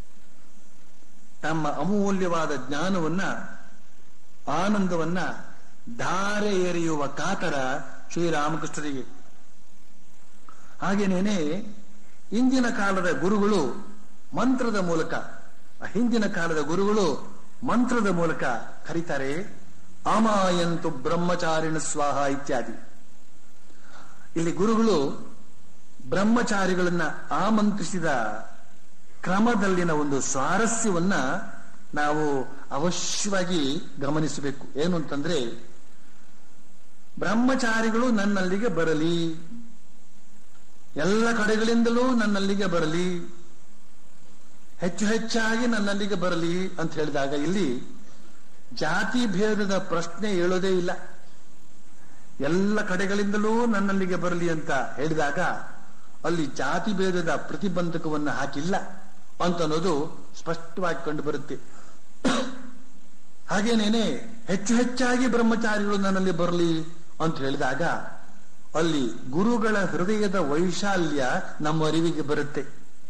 ತಮ್ಮ ಅಮೂಲ್ಯವಾದ ಜ್ಞಾನವನ್ನ ಆನಂದವನ್ನ ಧಾರೆ ಎರೆಯುವ ಕಾತರ ಶ್ರೀರಾಮಕೃಷ್ಣರಿಗೆ ಹಾಗೇನೇನೆ ಇಂದಿನ ಕಾಲದ ಗುರುಗಳು ಮಂತ್ರದ ಮೂಲಕ ಹಿಂದಿನ ಕಾಲದ ಗುರುಗಳು ಮಂತ್ರದ ಮೂಲಕ ಕರೀತಾರೆ ಅಮಾಯಂತು ಬ್ರಹ್ಮಚಾರಿಣ ಸ್ವಾಹ ಇತ್ಯಾದಿ ಇಲ್ಲಿ ಗುರುಗಳು ಬ್ರಹ್ಮಚಾರಿಗಳನ್ನ ಆಮಂತ್ರಿಸಿದ ಕ್ರಮದಲ್ಲಿನ ಒಂದು ಸ್ವಾರಸ್ಯವನ್ನ ನಾವು ಅವಶ್ಯವಾಗಿ ಗಮನಿಸಬೇಕು ಏನು ಅಂತಂದ್ರೆ ಬ್ರಹ್ಮಚಾರಿಗಳು ನನ್ನಲ್ಲಿಗೆ ಬರಲಿ ಎಲ್ಲ ಕಡೆಗಳಿಂದಲೂ ನನ್ನಲ್ಲಿಗೆ ಬರಲಿ ಹೆಚ್ಚು ಹೆಚ್ಚಾಗಿ ನನ್ನಲ್ಲಿಗೆ ಬರಲಿ ಅಂತ ಹೇಳಿದಾಗ ಇಲ್ಲಿ ಜಾತಿ ಭೇದದ ಪ್ರಶ್ನೆ ಹೇಳೋದೇ ಇಲ್ಲ ಎಲ್ಲ ಕಡೆಗಳಿಂದಲೂ ನನ್ನಲ್ಲಿಗೆ ಬರಲಿ ಅಂತ ಹೇಳಿದಾಗ ಅಲ್ಲಿ ಜಾತಿ ಭೇದದ ಪ್ರತಿಬಂಧಕವನ್ನು ಹಾಕಿಲ್ಲ ಅಂತ ಅನ್ನೋದು ಸ್ಪಷ್ಟವಾಗಿ ಕಂಡು ಬರುತ್ತೆ ಹಾಗೇನೇನೆ ಹೆಚ್ಚು ಹೆಚ್ಚಾಗಿ ಬ್ರಹ್ಮಚಾರಿಗಳು ನನ್ನಲ್ಲಿ ಬರಲಿ ಅಂತ ಹೇಳಿದಾಗ ಅಲ್ಲಿ ಗುರುಗಳ ಹೃದಯದ ವೈಶಾಲ್ಯ ನಮ್ಮ ಅರಿವಿಗೆ ಬರುತ್ತೆ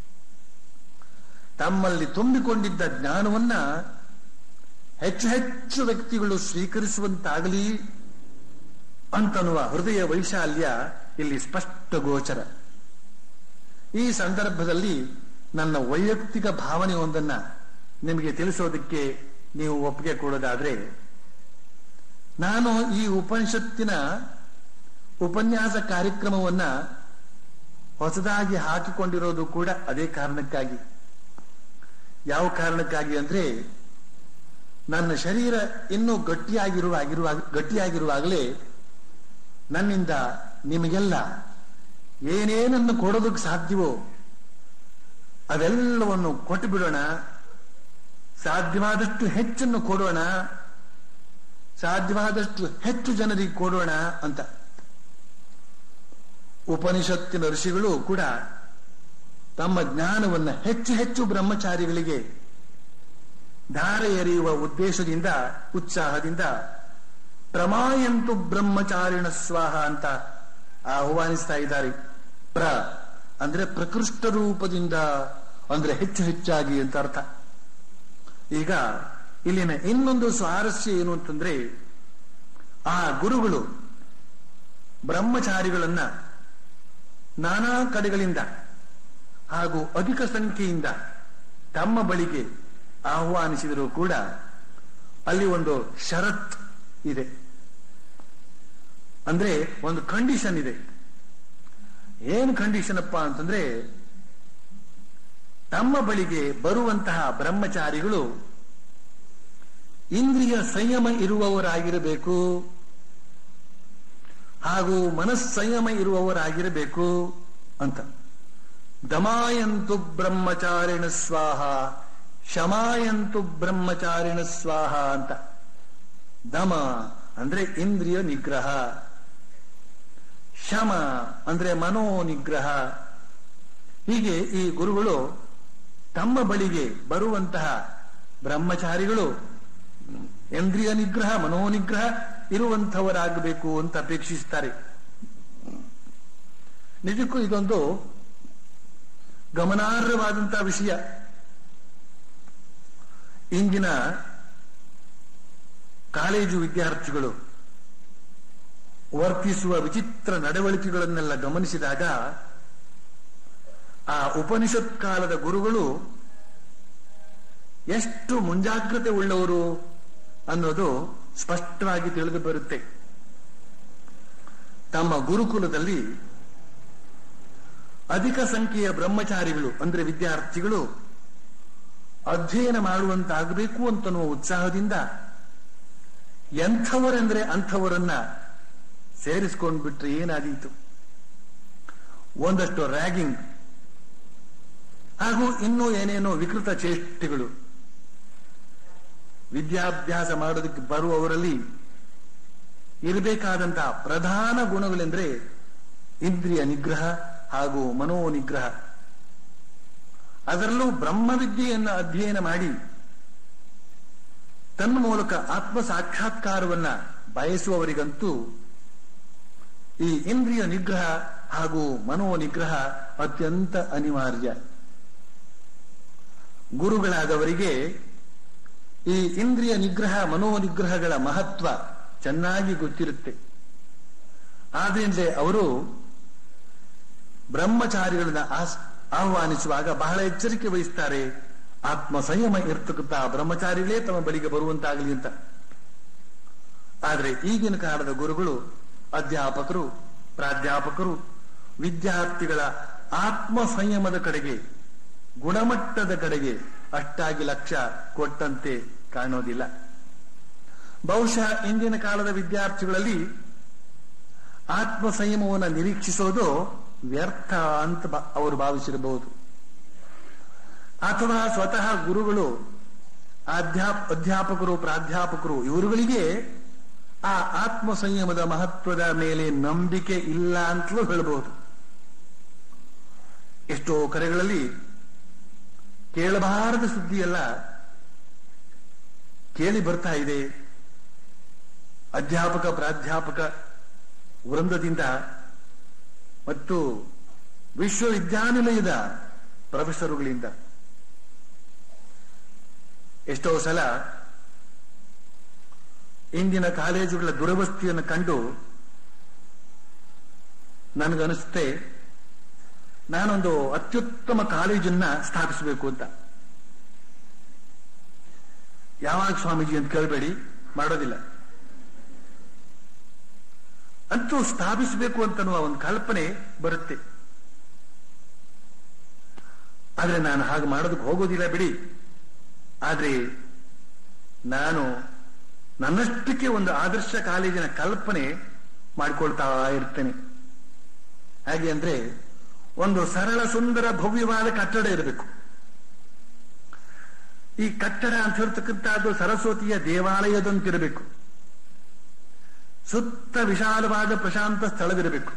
ತಮ್ಮಲ್ಲಿ ತುಂಬಿಕೊಂಡಿದ್ದ ಜ್ಞಾನವನ್ನ ಹೆಚ್ಚು ಹೆಚ್ಚು ವ್ಯಕ್ತಿಗಳು ಸ್ವೀಕರಿಸುವಂತಾಗಲಿ ಅಂತನ್ನುವ ಹೃದಯ ವೈಶಾಲ್ಯ ಇಲ್ಲಿ ಸ್ಪಷ್ಟ ಗೋಚರ ಈ ಸಂದರ್ಭದಲ್ಲಿ ನನ್ನ ವೈಯಕ್ತಿಕ ಭಾವನೆ ಒಂದನ್ನ ನಿಮಗೆ ತಿಳಿಸೋದಕ್ಕೆ ನೀವು ಒಪ್ಪಿಗೆ ಕೊಡೋದಾದ್ರೆ ನಾನು ಈ ಉಪನಿಷತ್ತಿನ ಉಪನ್ಯಾಸ ಕಾರ್ಯಕ್ರಮವನ್ನ ಹೊಸದಾಗಿ ಹಾಕಿಕೊಂಡಿರೋದು ಕೂಡ ಅದೇ ಕಾರಣಕ್ಕಾಗಿ ಯಾವ ಕಾರಣಕ್ಕಾಗಿ ಅಂದ್ರೆ ನನ್ನ ಶರೀರ ಇನ್ನೂ ಗಟ್ಟಿಯಾಗಿರುವ ಆಗಿರುವಾಗ ಗಟ್ಟಿಯಾಗಿರುವಾಗಲೇ ನನ್ನಿಂದ ನಿಮಗೆಲ್ಲ ಏನೇನನ್ನು ಕೊಡೋದಕ್ಕೆ ಸಾಧ್ಯವೋ ಅದೆಲ್ಲವನ್ನು ಕೊಟ್ಟು ಬಿಡೋಣ ಸಾಧ್ಯವಾದಷ್ಟು ಹೆಚ್ಚನ್ನು ಕೊಡೋಣ ಸಾಧ್ಯವಾದಷ್ಟು ಹೆಚ್ಚು ಜನರಿಗೆ ಕೊಡೋಣ ಅಂತ ಉಪನಿಷತ್ತಿನ ಋಷಿಗಳು ಕೂಡ ತಮ್ಮ ಜ್ಞಾನವನ್ನು ಹೆಚ್ಚು ಹೆಚ್ಚು ಬ್ರಹ್ಮಚಾರಿಗಳಿಗೆ ಧಾರೆ ಎರೆಯುವ ಉದ್ದೇಶದಿಂದ ಉತ್ಸಾಹದಿಂದ ಪ್ರಮಾಯಂತು ಬ್ರಹ್ಮಚಾರಿಣ ಸ್ವಾಹ ಅಂತ ಆಹ್ವಾನಿಸ್ತಾ ಇದ್ದಾರೆ ಪ್ರ ಅಂದ್ರೆ ಪ್ರಕೃಷ್ಟ ರೂಪದಿಂದ ಅಂದ್ರೆ ಹೆಚ್ಚು ಹೆಚ್ಚಾಗಿ ಅಂತ ಅರ್ಥ ಈಗ ಇಲ್ಲಿನ ಇನ್ನೊಂದು ಸ್ವಾರಸ್ಯ ಏನು ಅಂತಂದ್ರೆ ಆ ಗುರುಗಳು ಬ್ರಹ್ಮಚಾರಿಗಳನ್ನ ನಾನಾ ಕಡೆಗಳಿಂದ ಹಾಗೂ ಅಧಿಕ ಸಂಖ್ಯೆಯಿಂದ ತಮ್ಮ ಬಳಿಗೆ ಆಹ್ವಾನಿಸಿದರೂ ಕೂಡ ಅಲ್ಲಿ ಒಂದು ಷರತ್ ಇದೆ ಅಂದ್ರೆ ಒಂದು ಕಂಡೀಷನ್ ಇದೆ ಏನು ಕಂಡೀಷನ್ ಅಪ್ಪ ಅಂತಂದ್ರೆ ತಮ್ಮ ಬಳಿಗೆ ಬರುವಂತಹ ಬ್ರಹ್ಮಚಾರಿಗಳು ಇಂದ್ರಿಯ ಸಂಯಮ ಇರುವವರಾಗಿರಬೇಕು ಹಾಗೂ ಮನಸ್ಸಂಯಮ ಇರುವವರಾಗಿರಬೇಕು ಅಂತ ದಮಾಯಂತು ಬ್ರಹ್ಮಚಾರಿಣ ಸ್ವಾಹ ಶಮಾಯಂತು ಬ್ರಹ್ಮಚಾರಿಣ ಸ್ವಾಹ ಅಂತ ದಮ ಅಂದ್ರೆ ಇಂದ್ರಿಯ ನಿಗ್ರಹ ಶಮ ಅಂದ್ರೆ ಮನೋ ನಿಗ್ರಹ ಹೀಗೆ ಈ ಗುರುಗಳು ತಮ್ಮ ಬಳಿಗೆ ಬರುವಂತಹ ಬ್ರಹ್ಮಚಾರಿಗಳು ಇಂದ್ರಿಯ ನಿಗ್ರಹ ಮನೋನಿಗ್ರಹ ಇರುವಂಥವರಾಗಬೇಕು ಅಂತ ಅಪೇಕ್ಷಿಸುತ್ತಾರೆ ನಿಜಕ್ಕೂ ಇದೊಂದು ಗಮನಾರ್ಹವಾದಂತಹ ವಿಷಯ ಇಂದಿನ ಕಾಲೇಜು ವಿದ್ಯಾರ್ಥಿಗಳು ವರ್ತಿಸುವ ವಿಚಿತ್ರ ನಡವಳಿಕೆಗಳನ್ನೆಲ್ಲ ಗಮನಿಸಿದಾಗ ಆ ಉಪನಿಷತ್ ಕಾಲದ ಗುರುಗಳು ಎಷ್ಟು ಮುಂಜಾಗ್ರತೆ ಉಳ್ಳವರು ಅನ್ನೋದು ಸ್ಪಷ್ಟವಾಗಿ ತಿಳಿದು ಬರುತ್ತೆ ತಮ್ಮ ಗುರುಕುಲದಲ್ಲಿ ಅಧಿಕ ಸಂಖ್ಯೆಯ ಬ್ರಹ್ಮಚಾರಿಗಳು ಅಂದ್ರೆ ವಿದ್ಯಾರ್ಥಿಗಳು ಅಧ್ಯಯನ ಮಾಡುವಂತಾಗಬೇಕು ಅಂತನ್ನುವ ಉತ್ಸಾಹದಿಂದ ಎಂಥವರೆಂದ್ರೆ ಅಂಥವರನ್ನ ಸೇರಿಸ್ಕೊಂಡು ಬಿಟ್ರೆ ಏನಾದೀತು ಒಂದಷ್ಟು ರ್ಯಾಗಿಂಗ್ ಹಾಗೂ ಇನ್ನೂ ಏನೇನೋ ವಿಕೃತ ಚೇಷ್ಟೆಗಳು ವಿದ್ಯಾಭ್ಯಾಸ ಮಾಡೋದಕ್ಕೆ ಬರುವವರಲ್ಲಿ ಇರಬೇಕಾದಂತಹ ಪ್ರಧಾನ ಗುಣಗಳೆಂದ್ರೆ ಇಂದ್ರಿಯ ನಿಗ್ರಹ ಹಾಗೂ ಮನೋನಿಗ್ರಹ ಅದರಲ್ಲೂ ಬ್ರಹ್ಮವಿದ್ಯೆಯನ್ನು ಅಧ್ಯಯನ ಮಾಡಿ ತನ್ನ ಮೂಲಕ ಆತ್ಮ ಸಾಕ್ಷಾತ್ಕಾರವನ್ನ ಬಯಸುವವರಿಗಂತೂ ಈ ಇಂದ್ರಿಯ ನಿಗ್ರಹ ಹಾಗೂ ಮನೋನಿಗ್ರಹ ಅತ್ಯಂತ ಅನಿವಾರ್ಯ ಗುರುಗಳಾದವರಿಗೆ ಈ ಇಂದ್ರಿಯ ನಿಗ್ರಹ ಮನೋನಿಗ್ರಹಗಳ ಮಹತ್ವ ಚೆನ್ನಾಗಿ ಗೊತ್ತಿರುತ್ತೆ ಆದ್ರಿಂದ ಅವರು ಬ್ರಹ್ಮಚಾರಿಗಳನ್ನ ಆಸ್- ಆಹ್ವಾನಿಸುವಾಗ ಬಹಳ ಎಚ್ಚರಿಕೆ ವಹಿಸ್ತಾರೆ ಆತ್ಮ ಸಂಯಮ ಇರ್ತಕ್ಕಂಥ ಬ್ರಹ್ಮಚಾರಿಗಳೇ ತಮ್ಮ ಬಳಿಗೆ ಬರುವಂತಾಗಲಿ ಅಂತ ಆದ್ರೆ ಈಗಿನ ಕಾಲದ ಗುರುಗಳು ಅಧ್ಯಾಪಕರು ಪ್ರಾಧ್ಯಾಪಕರು ವಿದ್ಯಾರ್ಥಿಗಳ ಆತ್ಮ ಸಂಯಮದ ಕಡೆಗೆ ಗುಣಮಟ್ಟದ ಕಡೆಗೆ ಅಷ್ಟಾಗಿ ಲಕ್ಷ್ಯ ಕೊಟ್ಟಂತೆ ಕಾಣೋದಿಲ್ಲ ಬಹುಶಃ ಇಂದಿನ ಕಾಲದ ವಿದ್ಯಾರ್ಥಿಗಳಲ್ಲಿ ಆತ್ಮ ಸಂಯಮವನ್ನು ನಿರೀಕ್ಷಿಸೋದು ವ್ಯರ್ಥ ಅಂತ ಬ- ಅವರು ಭಾವಿಸಿರಬಹುದು ಅಥವಾ ಸ್ವತಃ ಗುರುಗಳು ಅಧ್ಯಾಪ್ ಅಧ್ಯಾಪಕರು ಪ್ರಾಧ್ಯಾಪಕರು ಇವರುಗಳಿಗೆ ಆ ಆತ್ಮ ಸಂಯಮದ ಮಹತ್ವದ ಮೇಲೆ ನಂಬಿಕೆ ಇಲ್ಲ ಅಂತಲೂ ಹೇಳಬಹುದು ಎಷ್ಟೋ ಕರೆಗಳಲ್ಲಿ ಕೇಳಬಾರದ ಸುದ್ದಿಯೆಲ್ಲ ಕೇಳಿ ಬರ್ತಾ ಇದೆ ಅಧ್ಯಾಪಕ ಪ್ರಾಧ್ಯಾಪಕ ವೃಂದದಿಂದ ಮತ್ತು ವಿಶ್ವವಿದ್ಯಾನಿಲಯದ ಪ್ರೊಫೆಸರುಗಳಿಂದ ಎಷ್ಟೋ ಸಲ ಇಂದಿನ ಕಾಲೇಜುಗಳ ದುರವಸ್ಥೆಯನ್ನು ಕಂಡು ನನಗನಿಸುತ್ತೆ ನಾನೊಂದು ಅತ್ಯುತ್ತಮ ಕಾಲೇಜನ್ನ ಸ್ಥಾಪಿಸಬೇಕು ಅಂತ ಯಾವಾಗ ಸ್ವಾಮೀಜಿ ಅಂತ ಕೇಳಬೇಡಿ ಮಾಡೋದಿಲ್ಲ ಅಂತೂ ಸ್ಥಾಪಿಸಬೇಕು ಅಂತನ್ನುವ ಒಂದು ಕಲ್ಪನೆ ಬರುತ್ತೆ ಆದ್ರೆ ನಾನು ಹಾಗೆ ಮಾಡೋದಕ್ಕೆ ಹೋಗೋದಿಲ್ಲ ಬಿಡಿ ಆದ್ರೆ ನಾನು ನನ್ನಷ್ಟಕ್ಕೆ ಒಂದು ಆದರ್ಶ ಕಾಲೇಜಿನ ಕಲ್ಪನೆ ಮಾಡಿಕೊಳ್ತಾ ಇರ್ತೇನೆ ಹಾಗೆ ಅಂದ್ರೆ ಒಂದು ಸರಳ ಸುಂದರ ಭವ್ಯವಾದ ಕಟ್ಟಡ ಇರಬೇಕು ಈ ಕಟ್ಟಡ ಅಂತ ಹೇಳ್ತಕ್ಕಂಥದ್ದು ಸರಸ್ವತಿಯ ದೇವಾಲಯದಂತಿರಬೇಕು ಸುತ್ತ ವಿಶಾಲವಾದ ಪ್ರಶಾಂತ ಸ್ಥಳವಿರಬೇಕು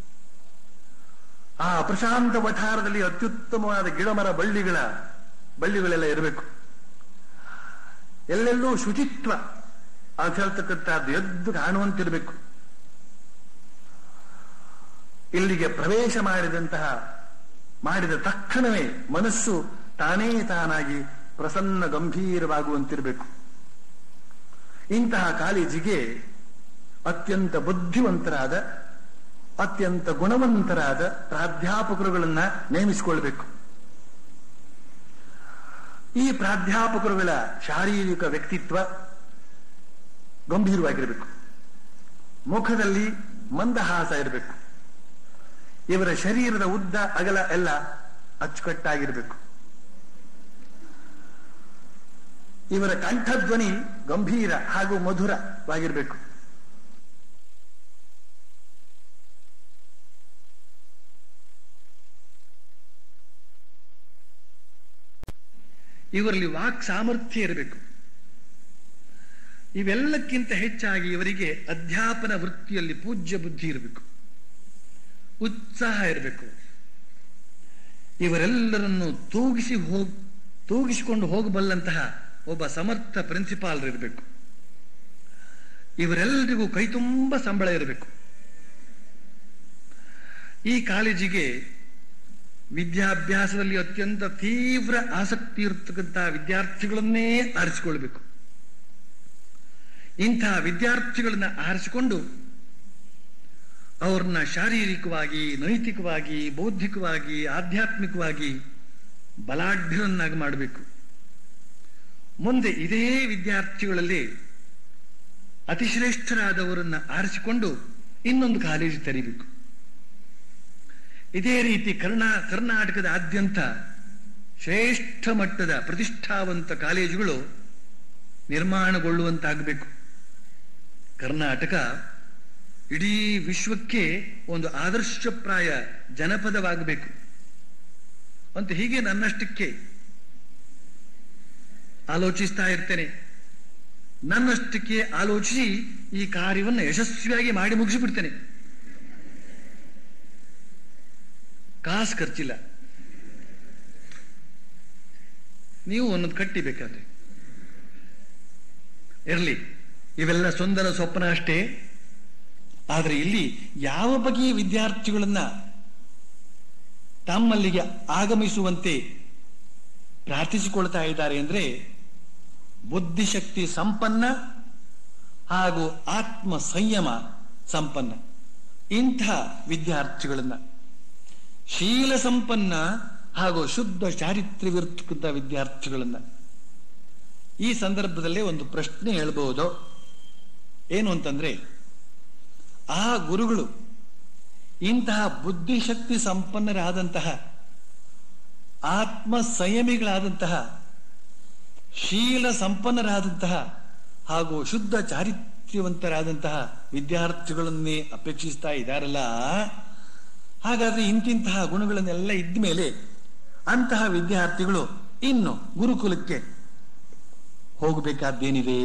ಆ ಪ್ರಶಾಂತ ವಠಾರದಲ್ಲಿ ಅತ್ಯುತ್ತಮವಾದ ಗಿಡಮರ ಬಳ್ಳಿಗಳ ಬಳ್ಳಿಗಳೆಲ್ಲ ಇರಬೇಕು ಎಲ್ಲೆಲ್ಲೂ ಶುಚಿತ್ವ ಅಂತ ಹೇಳ್ತಕ್ಕಂಥದ್ದು ಎದ್ದು ಕಾಣುವಂತಿರಬೇಕು ಇಲ್ಲಿಗೆ ಪ್ರವೇಶ ಮಾಡಿದಂತಹ ಮಾಡಿದ ತಕ್ಷಣವೇ ಮನಸ್ಸು ತಾನೇ ತಾನಾಗಿ ಪ್ರಸನ್ನ ಗಂಭೀರವಾಗುವಂತಿರಬೇಕು ಇಂತಹ ಕಾಲೇಜಿಗೆ ಅತ್ಯಂತ ಬುದ್ಧಿವಂತರಾದ ಅತ್ಯಂತ ಗುಣವಂತರಾದ ಪ್ರಾಧ್ಯಾಪಕರುಗಳನ್ನ ನೇಮಿಸಿಕೊಳ್ಬೇಕು ಈ ಪ್ರಾಧ್ಯಾಪಕರುಗಳ ಶಾರೀರಿಕ ವ್ಯಕ್ತಿತ್ವ ಗಂಭೀರವಾಗಿರಬೇಕು ಮುಖದಲ್ಲಿ ಮಂದಹಾಸ ಇರಬೇಕು ಇವರ ಶರೀರದ ಉದ್ದ ಅಗಲ ಎಲ್ಲ ಅಚ್ಚುಕಟ್ಟಾಗಿರಬೇಕು ಇವರ ಕಂಠಧ್ವನಿ ಗಂಭೀರ ಹಾಗೂ ಮಧುರವಾಗಿರಬೇಕು ಇವರಲ್ಲಿ ವಾಕ್ ಸಾಮರ್ಥ್ಯ ಇರಬೇಕು ಇವೆಲ್ಲಕ್ಕಿಂತ ಹೆಚ್ಚಾಗಿ ಇವರಿಗೆ ಅಧ್ಯಾಪನ ವೃತ್ತಿಯಲ್ಲಿ ಪೂಜ್ಯ ಬುದ್ಧಿ ಇರಬೇಕು ಉತ್ಸಾಹ ಇರಬೇಕು ಇವರೆಲ್ಲರನ್ನು ತೂಗಿಸಿ ಹೋಗ್ ತೂಗಿಸಿಕೊಂಡು ಹೋಗಬಲ್ಲಂತಹ ಒಬ್ಬ ಸಮರ್ಥ ಪ್ರಿನ್ಸಿಪಾಲ್ ಇರಬೇಕು ಇವರೆಲ್ಲರಿಗೂ ಕೈ ತುಂಬ ಸಂಬಳ ಇರಬೇಕು ಈ ಕಾಲೇಜಿಗೆ ವಿದ್ಯಾಭ್ಯಾಸದಲ್ಲಿ ಅತ್ಯಂತ ತೀವ್ರ ಆಸಕ್ತಿ ಇರತಕ್ಕಂತಹ ವಿದ್ಯಾರ್ಥಿಗಳನ್ನೇ ಆರಿಸಿಕೊಳ್ಬೇಕು ಇಂತಹ ವಿದ್ಯಾರ್ಥಿಗಳನ್ನ ಆರಿಸಿಕೊಂಡು ಅವ್ರನ್ನ ಶಾರೀರಿಕವಾಗಿ ನೈತಿಕವಾಗಿ ಬೌದ್ಧಿಕವಾಗಿ ಆಧ್ಯಾತ್ಮಿಕವಾಗಿ ಬಲಾಢ್ಯರನ್ನಾಗಿ ಮಾಡಬೇಕು ಮುಂದೆ ಇದೇ ವಿದ್ಯಾರ್ಥಿಗಳಲ್ಲಿ ಅತಿಶ್ರೇಷ್ಠರಾದವರನ್ನ ಆರಿಸಿಕೊಂಡು ಇನ್ನೊಂದು ಕಾಲೇಜು ತೆರೀಬೇಕು ಇದೇ ರೀತಿ ಕರ್ನಾ ಕರ್ನಾಟಕದಾದ್ಯಂತ ಶ್ರೇಷ್ಠ ಮಟ್ಟದ ಪ್ರತಿಷ್ಠಾವಂತ ಕಾಲೇಜುಗಳು ನಿರ್ಮಾಣಗೊಳ್ಳುವಂತಾಗಬೇಕು ಕರ್ನಾಟಕ ಇಡೀ ವಿಶ್ವಕ್ಕೆ ಒಂದು ಆದರ್ಶಪ್ರಾಯ ಜನಪದವಾಗಬೇಕು ಅಂತ ಹೀಗೆ ನನ್ನಷ್ಟಕ್ಕೆ ಆಲೋಚಿಸ್ತಾ ಇರ್ತೇನೆ ನನ್ನಷ್ಟಕ್ಕೆ ಆಲೋಚಿಸಿ ಈ ಕಾರ್ಯವನ್ನು ಯಶಸ್ವಿಯಾಗಿ ಮಾಡಿ ಮುಗಿಸಿಬಿಡ್ತೇನೆ ಕಾಸು ಖರ್ಚಿಲ್ಲ ನೀವು ಒಂದೊಂದು ಕಟ್ಟಿ ಬೇಕಾದ್ರೆ ಇರಲಿ ಇವೆಲ್ಲ ಸುಂದರ ಸ್ವಪ್ನ ಅಷ್ಟೇ ಆದರೆ ಇಲ್ಲಿ ಯಾವ ಬಗೆಯ ವಿದ್ಯಾರ್ಥಿಗಳನ್ನ ತಮ್ಮಲ್ಲಿಗೆ ಆಗಮಿಸುವಂತೆ ಪ್ರಾರ್ಥಿಸಿಕೊಳ್ತಾ ಇದ್ದಾರೆ ಅಂದ್ರೆ ಬುದ್ಧಿಶಕ್ತಿ ಸಂಪನ್ನ ಹಾಗೂ ಆತ್ಮ ಸಂಯಮ ಸಂಪನ್ನ ಇಂಥ ವಿದ್ಯಾರ್ಥಿಗಳನ್ನ ಶೀಲ ಸಂಪನ್ನ ಹಾಗೂ ಶುದ್ಧ ಚಾರಿತ್ರ್ಯವಿರ್ತಕ್ಕಂಥ ವಿದ್ಯಾರ್ಥಿಗಳನ್ನ ಈ ಸಂದರ್ಭದಲ್ಲೇ ಒಂದು ಪ್ರಶ್ನೆ ಹೇಳ್ಬಹುದು ಏನು ಅಂತಂದ್ರೆ ಆ ಗುರುಗಳು ಇಂತಹ ಬುದ್ಧಿಶಕ್ತಿ ಸಂಪನ್ನರಾದಂತಹ ಆತ್ಮ ಸಂಯಮಿಗಳಾದಂತಹ ಶೀಲ ಸಂಪನ್ನರಾದಂತಹ ಹಾಗೂ ಶುದ್ಧ ಚಾರಿತ್ರ್ಯವಂತರಾದಂತಹ ವಿದ್ಯಾರ್ಥಿಗಳನ್ನೇ ಅಪೇಕ್ಷಿಸ್ತಾ ಇದ್ದಾರಲ್ಲ ಹಾಗಾದ್ರೆ ಇಂತಿಂತಹ ಗುಣಗಳನ್ನೆಲ್ಲ ಇದ್ದ ಮೇಲೆ ಅಂತಹ ವಿದ್ಯಾರ್ಥಿಗಳು ಇನ್ನು ಗುರುಕುಲಕ್ಕೆ ಹೋಗಬೇಕಾದ್ದೇನಿದೆ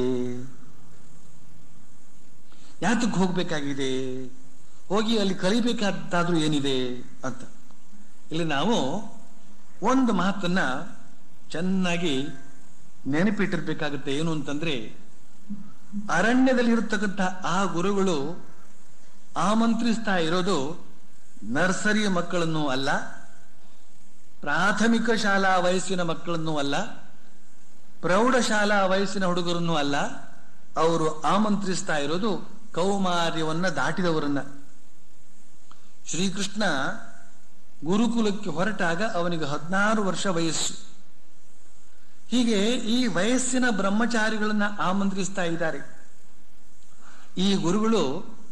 ಯಾತಕ್ಕೆ ಹೋಗಬೇಕಾಗಿದೆ ಹೋಗಿ ಅಲ್ಲಿ ಕಲಿಬೇಕಾದ್ದಾದ್ರೂ ಏನಿದೆ ಅಂತ ಇಲ್ಲಿ ನಾವು ಒಂದು ಮಾತನ್ನ ಚೆನ್ನಾಗಿ ನೆನಪಿಟ್ಟಿರ್ಬೇಕಾಗುತ್ತೆ ಏನು ಅಂತಂದ್ರೆ ಅರಣ್ಯದಲ್ಲಿ ಇರತಕ್ಕಂಥ ಆ ಗುರುಗಳು ಆಮಂತ್ರಿಸ್ತಾ ಇರೋದು ನರ್ಸರಿ ಮಕ್ಕಳನ್ನು ಅಲ್ಲ ಪ್ರಾಥಮಿಕ ಶಾಲಾ ವಯಸ್ಸಿನ ಮಕ್ಕಳನ್ನು ಅಲ್ಲ ಪ್ರೌಢಶಾಲಾ ವಯಸ್ಸಿನ ಹುಡುಗರನ್ನು ಅಲ್ಲ ಅವರು ಆಮಂತ್ರಿಸ್ತಾ ಇರೋದು ಕೌಮಾರ್ಯವನ್ನ ದಾಟಿದವರನ್ನ ಶ್ರೀಕೃಷ್ಣ ಗುರುಕುಲಕ್ಕೆ ಹೊರಟಾಗ ಅವನಿಗೆ ಹದಿನಾರು ವರ್ಷ ವಯಸ್ಸು ಹೀಗೆ ಈ ವಯಸ್ಸಿನ ಬ್ರಹ್ಮಚಾರಿಗಳನ್ನ ಆಮಂತ್ರಿಸ್ತಾ ಇದ್ದಾರೆ ಈ ಗುರುಗಳು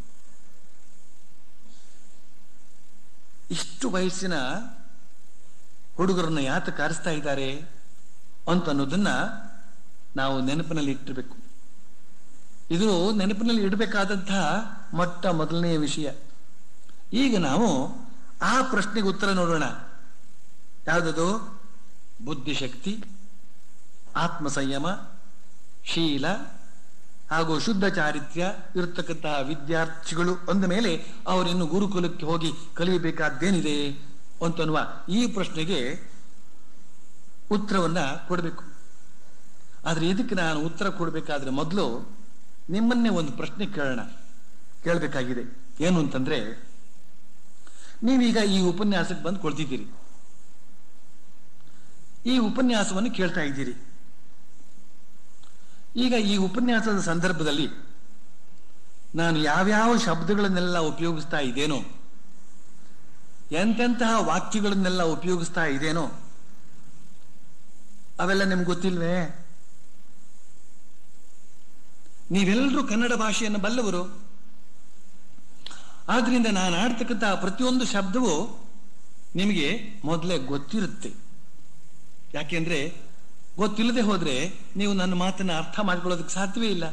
ಇಷ್ಟು ವಯಸ್ಸಿನ ಹುಡುಗರನ್ನ ಯಾತ ಕಾರಿಸ್ತಾ ಇದ್ದಾರೆ ಅಂತ ಅನ್ನೋದನ್ನ ನಾವು ನೆನಪಿನಲ್ಲಿ ಇಟ್ಟಿರಬೇಕು ಇದು ನೆನಪಿನಲ್ಲಿ ಇಡಬೇಕಾದಂತಹ ಮೊಟ್ಟ ಮೊದಲನೆಯ ವಿಷಯ ಈಗ ನಾವು ಆ ಪ್ರಶ್ನೆಗೆ ಉತ್ತರ ನೋಡೋಣ ಯಾವುದದು ಬುದ್ಧಿಶಕ್ತಿ ಆತ್ಮ ಸಂಯಮ ಶೀಲ ಹಾಗೂ ಶುದ್ಧ ಚಾರಿತ್ರ್ಯ ಇರತಕ್ಕಂತಹ ವಿದ್ಯಾರ್ಥಿಗಳು ಅಂದ ಮೇಲೆ ಅವರಿನ್ನು ಗುರುಕುಲಕ್ಕೆ ಹೋಗಿ ಕಲಿಯಬೇಕಾದ್ದೇನಿದೆ ಅಂತನ್ನುವ ಈ ಪ್ರಶ್ನೆಗೆ ಉತ್ತರವನ್ನ ಕೊಡಬೇಕು ಆದ್ರೆ ಇದಕ್ಕೆ ನಾನು ಉತ್ತರ ಕೊಡಬೇಕಾದ್ರೆ ಮೊದಲು ನಿಮ್ಮನ್ನೇ ಒಂದು ಪ್ರಶ್ನೆ ಕೇಳೋಣ ಕೇಳಬೇಕಾಗಿದೆ ಏನು ಅಂತಂದ್ರೆ ನೀವೀಗ ಈ ಉಪನ್ಯಾಸಕ್ಕೆ ಬಂದು ಕೊಳ್ತಿದ್ದೀರಿ ಈ ಉಪನ್ಯಾಸವನ್ನು ಕೇಳ್ತಾ ಇದ್ದೀರಿ ಈಗ ಈ ಉಪನ್ಯಾಸದ ಸಂದರ್ಭದಲ್ಲಿ ನಾನು ಯಾವ್ಯಾವ ಶಬ್ದಗಳನ್ನೆಲ್ಲ ಉಪಯೋಗಿಸ್ತಾ ಇದ್ದೇನೋ ಎಂತೆಂತಹ ವಾಕ್ಯಗಳನ್ನೆಲ್ಲ ಉಪಯೋಗಿಸ್ತಾ ಇದೇನೋ ಅವೆಲ್ಲ ನಿಮ್ಗೆ ಗೊತ್ತಿಲ್ವೇ ನೀವೆಲ್ಲರೂ ಕನ್ನಡ ಭಾಷೆಯನ್ನು ಬಲ್ಲವರು ಆದ್ರಿಂದ ನಾನು ಆಡ್ತಕ್ಕಂತಹ ಪ್ರತಿಯೊಂದು ಶಬ್ದವು ನಿಮಗೆ ಮೊದಲೇ ಗೊತ್ತಿರುತ್ತೆ ಯಾಕೆಂದ್ರೆ ಗೊತ್ತಿಲ್ಲದೆ ಹೋದ್ರೆ ನೀವು ನನ್ನ ಮಾತನ್ನ ಅರ್ಥ ಮಾಡ್ಕೊಳ್ಳೋದಕ್ಕೆ ಸಾಧ್ಯವೇ ಇಲ್ಲ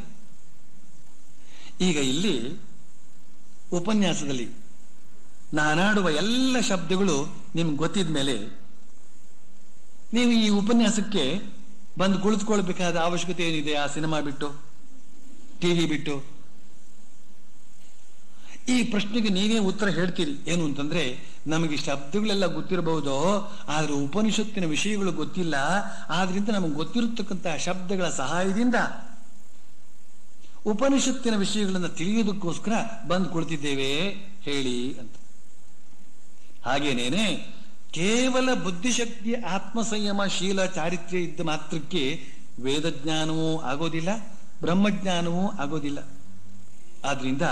ಈಗ ಇಲ್ಲಿ ಉಪನ್ಯಾಸದಲ್ಲಿ ನಾನಾಡುವ ಎಲ್ಲ ಶಬ್ದಗಳು ನಿಮ್ಗೆ ಗೊತ್ತಿದ ಮೇಲೆ ನೀವು ಈ ಉಪನ್ಯಾಸಕ್ಕೆ ಬಂದು ಕುಳಿತುಕೊಳ್ಬೇಕಾದ ಅವಶ್ಯಕತೆ ಏನಿದೆ ಆ ಸಿನಿಮಾ ಬಿಟ್ಟು ಟಿವಿ ಬಿಟ್ಟು ಈ ಪ್ರಶ್ನೆಗೆ ನೀವೇ ಉತ್ತರ ಹೇಳ್ತೀರಿ ಏನು ಅಂತಂದ್ರೆ ನಮಗೆ ಶಬ್ದಗಳೆಲ್ಲ ಗೊತ್ತಿರಬಹುದು ಆದ್ರೆ ಉಪನಿಷತ್ತಿನ ವಿಷಯಗಳು ಗೊತ್ತಿಲ್ಲ ಆದ್ರಿಂದ ನಮಗೆ ಗೊತ್ತಿರತಕ್ಕಂತಹ ಶಬ್ದಗಳ ಸಹಾಯದಿಂದ ಉಪನಿಷತ್ತಿನ ವಿಷಯಗಳನ್ನು ತಿಳಿಯೋದಕ್ಕೋಸ್ಕರ ಬಂದು ಕುಳಿತಿದ್ದೇವೆ ಹೇಳಿ ಅಂತ ಹಾಗೇನೇನೆ ಕೇವಲ ಬುದ್ಧಿಶಕ್ತಿ ಆತ್ಮ ಸಂಯಮ ಶೀಲ ಚಾರಿತ್ರ್ಯ ಇದ್ದ ಮಾತ್ರಕ್ಕೆ ವೇದಜ್ಞಾನವೂ ಆಗೋದಿಲ್ಲ ಬ್ರಹ್ಮಜ್ಞಾನವೂ ಆಗೋದಿಲ್ಲ ಆದ್ರಿಂದ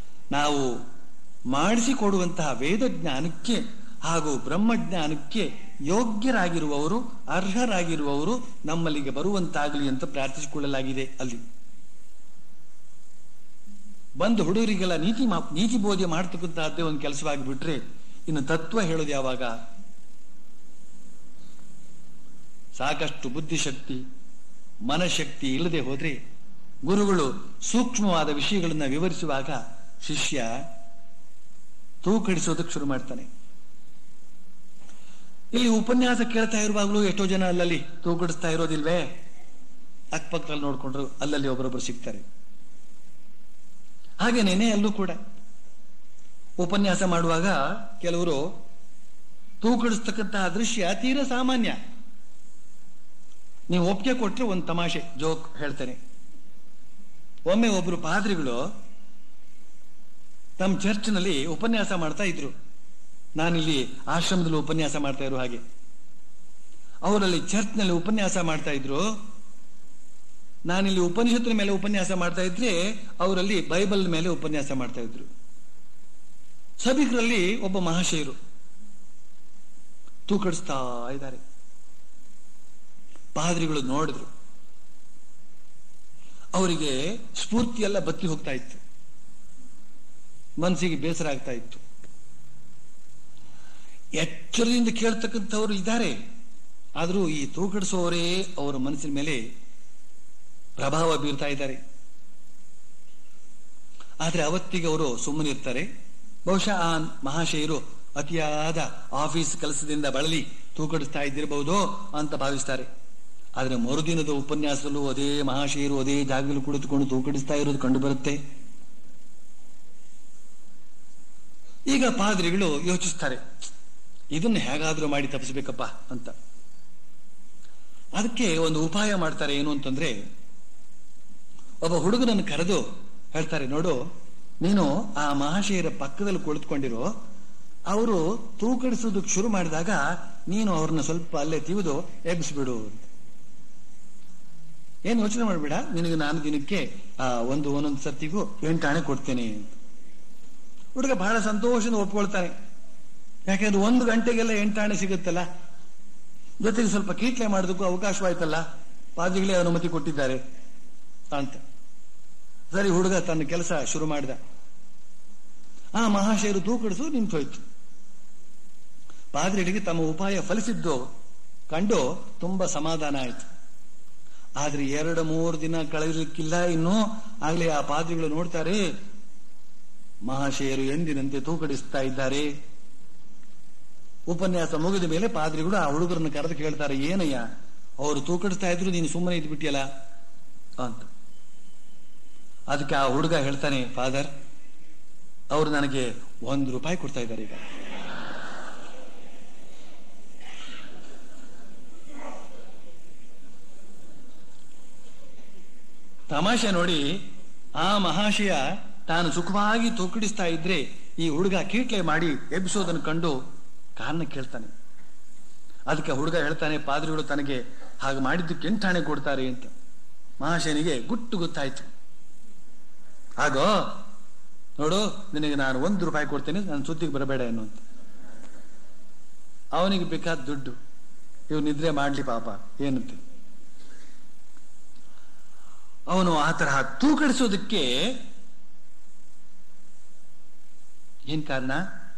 ನಾವು ಮಾಡಿಸಿಕೊಡುವಂತಹ ವೇದ ಜ್ಞಾನಕ್ಕೆ ಹಾಗೂ ಬ್ರಹ್ಮಜ್ಞಾನಕ್ಕೆ ಯೋಗ್ಯರಾಗಿರುವವರು ಅರ್ಹರಾಗಿರುವವರು ನಮ್ಮಲ್ಲಿಗೆ ಬರುವಂತಾಗಲಿ ಅಂತ ಪ್ರಾರ್ಥಿಸಿಕೊಳ್ಳಲಾಗಿದೆ ಅಲ್ಲಿ ಬಂದು ಹುಡುಗರಿಗೆಲ್ಲ ನೀತಿ ಮಾ- ನೀತಿ ಬೋಧೆ ಮಾಡ್ತಕ್ಕಂತಹದ್ದೇ ಒಂದು ಕೆಲಸವಾಗಿ ಬಿಟ್ರೆ ಇನ್ನು ತತ್ವ ಹೇಳೋದು ಯಾವಾಗ ಸಾಕಷ್ಟು ಬುದ್ಧಿಶಕ್ತಿ ಮನಶಕ್ತಿ ಇಲ್ಲದೆ ಹೋದ್ರೆ ಗುರುಗಳು ಸೂಕ್ಷ್ಮವಾದ ವಿಷಯಗಳನ್ನ ವಿವರಿಸುವಾಗ ಶಿಷ್ಯ ತೂಕಡಿಸೋದಕ್ಕೆ ಶುರು ಮಾಡ್ತಾನೆ ಇಲ್ಲಿ ಉಪನ್ಯಾಸ ಕೇಳ್ತಾ ಇರುವಾಗಲೂ ಎಷ್ಟೋ ಜನ ಅಲ್ಲಲ್ಲಿ ತೂಕಡಿಸ್ತಾ ಇರೋದಿಲ್ವೇ ಅಕ್ಕಪಕ್ಕದಲ್ಲಿ ನೋಡ್ಕೊಂಡ್ರು ಅಲ್ಲಲ್ಲಿ ಒಬ್ಬರೊಬ್ಬರು ಸಿಗ್ತಾರೆ ಹಾಗೇನೇನೆ ಅಲ್ಲೂ ಕೂಡ ಉಪನ್ಯಾಸ ಮಾಡುವಾಗ ಕೆಲವರು ತೂಕಡಿಸ್ತಕ್ಕಂತಹ ದೃಶ್ಯ ತೀರಾ ಸಾಮಾನ್ಯ ನೀವು ಒಪ್ಪಿಗೆ ಕೊಟ್ರೆ ಒಂದು ತಮಾಷೆ ಜೋಕ್ ಹೇಳ್ತೇನೆ ಒಮ್ಮೆ ಒಬ್ರು ಪಾದ್ರಿಗಳು ತಮ್ಮ ಚರ್ಚ್ನಲ್ಲಿ ಉಪನ್ಯಾಸ ಮಾಡ್ತಾ ಇದ್ರು ನಾನಿಲ್ಲಿ ಆಶ್ರಮದಲ್ಲಿ ಉಪನ್ಯಾಸ ಮಾಡ್ತಾ ಇರೋ ಹಾಗೆ ಅವರಲ್ಲಿ ಚರ್ಚ್ನಲ್ಲಿ ಉಪನ್ಯಾಸ ಮಾಡ್ತಾ ಇದ್ರು ನಾನಿಲ್ಲಿ ಉಪನಿಷತ್ತಿನ ಮೇಲೆ ಉಪನ್ಯಾಸ ಮಾಡ್ತಾ ಇದ್ರೆ ಅವರಲ್ಲಿ ಬೈಬಲ್ ಮೇಲೆ ಉಪನ್ಯಾಸ ಮಾಡ್ತಾ ಇದ್ರು ಸಭಿಕರಲ್ಲಿ ಒಬ್ಬ ಮಹಾಶಯರು ತೂಕಡಿಸ್ತಾ ಇದ್ದಾರೆ ಪಾದ್ರಿಗಳು ನೋಡಿದ್ರು ಅವರಿಗೆ ಸ್ಫೂರ್ತಿ ಎಲ್ಲ ಬತ್ತಿ ಹೋಗ್ತಾ ಇತ್ತು ಮನಸ್ಸಿಗೆ ಬೇಸರ ಆಗ್ತಾ ಇತ್ತು ಎಚ್ಚರದಿಂದ ಕೇಳ್ತಕ್ಕಂಥವ್ರು ಇದ್ದಾರೆ ಆದರೂ ಈ ತೂಕಡಿಸುವವರೇ ಅವರ ಮನಸ್ಸಿನ ಮೇಲೆ ಪ್ರಭಾವ ಬೀರ್ತಾ ಇದ್ದಾರೆ ಆದ್ರೆ ಅವತ್ತಿಗೆ ಅವರು ಸುಮ್ಮನಿರ್ತಾರೆ ಬಹುಶಃ ಆ ಮಹಾಶಯರು ಅತಿಯಾದ ಆಫೀಸ್ ಕೆಲಸದಿಂದ ಬಳಲಿ ತೂಕಡಿಸ್ತಾ ಇದ್ದಿರಬಹುದು ಅಂತ ಭಾವಿಸ್ತಾರೆ ಆದ್ರೆ ಮರುದಿನದ ಉಪನ್ಯಾಸದಲ್ಲೂ ಅದೇ ಮಹಾಶಯರು ಅದೇ ಜಾಗದಲ್ಲಿ ಕುಳಿತುಕೊಂಡು ತೂಕಡಿಸ್ತಾ ಇರೋದು ಕಂಡು ಬರುತ್ತೆ ಈಗ ಪಾದ್ರಿಗಳು ಯೋಚಿಸ್ತಾರೆ ಇದನ್ನು ಹೇಗಾದ್ರೂ ಮಾಡಿ ತಪ್ಪಿಸ್ಬೇಕಪ್ಪ ಅಂತ ಅದಕ್ಕೆ ಒಂದು ಉಪಾಯ ಮಾಡ್ತಾರೆ ಏನು ಅಂತಂದ್ರೆ ಒಬ್ಬ ಹುಡುಗನನ್ನು ಕರೆದು ಹೇಳ್ತಾರೆ ನೋಡು ನೀನು ಆ ಮಹಾಶಯರ ಪಕ್ಕದಲ್ಲಿ ಕುಳಿತುಕೊಂಡಿರೋ ಅವರು ತೂಕಡಿಸೋದಕ್ಕೆ ಶುರು ಮಾಡಿದಾಗ ನೀನು ಅವ್ರನ್ನ ಸ್ವಲ್ಪ ಅಲ್ಲೇ ತಿವಿದು ಎಬ್ಬಿಸ್ಬಿಡು ಅಂತ ಏನು ಯೋಚನೆ ಮಾಡಬೇಡ ನಿನಗೆ ನಾನು ದಿನಕ್ಕೆ ಆ ಒಂದು ಒಂದೊಂದು ಸರ್ತಿಗೂ ಎಂಟಾಣೆ ಕೊಡ್ತೇನೆ ಅಂತ ಹುಡುಗ ಬಹಳ ಸಂತೋಷದಿಂದ ಒಪ್ಕೊಳ್ತಾನೆ ಯಾಕೆಂದ್ರೆ ಒಂದು ಗಂಟೆಗೆಲ್ಲ ಎಂಟಾಣೆ ಸಿಗುತ್ತಲ್ಲ ಜೊತೆಗೆ ಸ್ವಲ್ಪ ಕೀಟ್ಲೆ ಮಾಡೋದಕ್ಕೂ ಅವಕಾಶವಾಯ್ತಲ್ಲ ಪಾದಿಗಳೇ ಅನುಮತಿ ಕೊಟ್ಟಿದ್ದಾರೆ ಅಂತ ಸರಿ ಹುಡುಗ ತನ್ನ ಕೆಲಸ ಶುರು ಮಾಡಿದ ಆ ಮಹಾಶಯರು ತೂಕಡಿಸು ನಿಂತು ಹೋಯ್ತು ಪಾದ್ರಿಗಳಿಗೆ ತಮ್ಮ ಉಪಾಯ ಫಲಿಸಿದ್ದು ಕಂಡು ತುಂಬಾ ಸಮಾಧಾನ ಆಯ್ತು ಆದ್ರೆ ಎರಡು ಮೂರು ದಿನ ಕಳೆಯಲಿಕ್ಕಿಲ್ಲ ಇನ್ನು ಆಗ್ಲೇ ಆ ಪಾದ್ರಿಗಳು ನೋಡ್ತಾರೆ ಮಹಾಶಯರು ಎಂದಿನಂತೆ ತೂಕಡಿಸ್ತಾ ಇದ್ದಾರೆ ಉಪನ್ಯಾಸ ಮುಗಿದ ಮೇಲೆ ಪಾದ್ರಿಗಳು ಆ ಹುಡುಗರನ್ನು ಕರೆದು ಕೇಳ್ತಾರೆ ಏನಯ್ಯ ಅವರು ತೂಕಡಿಸ್ತಾ ಇದ್ರು ನೀನು ಸುಮ್ಮನೆ ಇದ್ಬಿಟ್ಟಿಯಲ್ಲ ಅಂತ ಅದಕ್ಕೆ ಆ ಹುಡುಗ ಹೇಳ್ತಾನೆ ಫಾದರ್ ಅವರು ನನಗೆ ಒಂದು ರೂಪಾಯಿ ಕೊಡ್ತಾ ಇದ್ದಾರೆ ಈಗ ತಮಾಷೆ ನೋಡಿ ಆ ಮಹಾಶಯ ತಾನು ಸುಖವಾಗಿ ತೂಕಡಿಸ್ತಾ ಇದ್ರೆ ಈ ಹುಡುಗ ಕೀಟ್ಲೆ ಮಾಡಿ ಎಬ್ಬಿಸೋದನ್ನು ಕಂಡು ಕಾರಣ ಕೇಳ್ತಾನೆ ಅದಕ್ಕೆ ಹುಡುಗ ಹೇಳ್ತಾನೆ ಪಾದ್ರಿಗಳು ತನಗೆ ಹಾಗೆ ಮಾಡಿದ್ದಕ್ಕೆ ಎಂಟಾಣೆ ಕೊಡ್ತಾರೆ ಅಂತ ಮಹಾಶಯನಿಗೆ ಗುಟ್ಟು ಗೊತ್ತಾಯ್ತು ಹಾಗೋ ನೋಡು ನಿನಗೆ ನಾನು ಒಂದು ರೂಪಾಯಿ ಕೊಡ್ತೇನೆ ನನ್ನ ಸುದ್ದಿಗೆ ಬರಬೇಡ ಎನ್ನುವಂತ ಅವನಿಗೆ ಬೇಕಾದ ದುಡ್ಡು ಇವ್ ನಿದ್ರೆ ಮಾಡ್ಲಿ ಪಾಪ ಏನಂತೆ ಅವನು ಆ ತರಹ ತೂಕಡಿಸೋದಕ್ಕೆ ಏನ್ ಕಾರಣ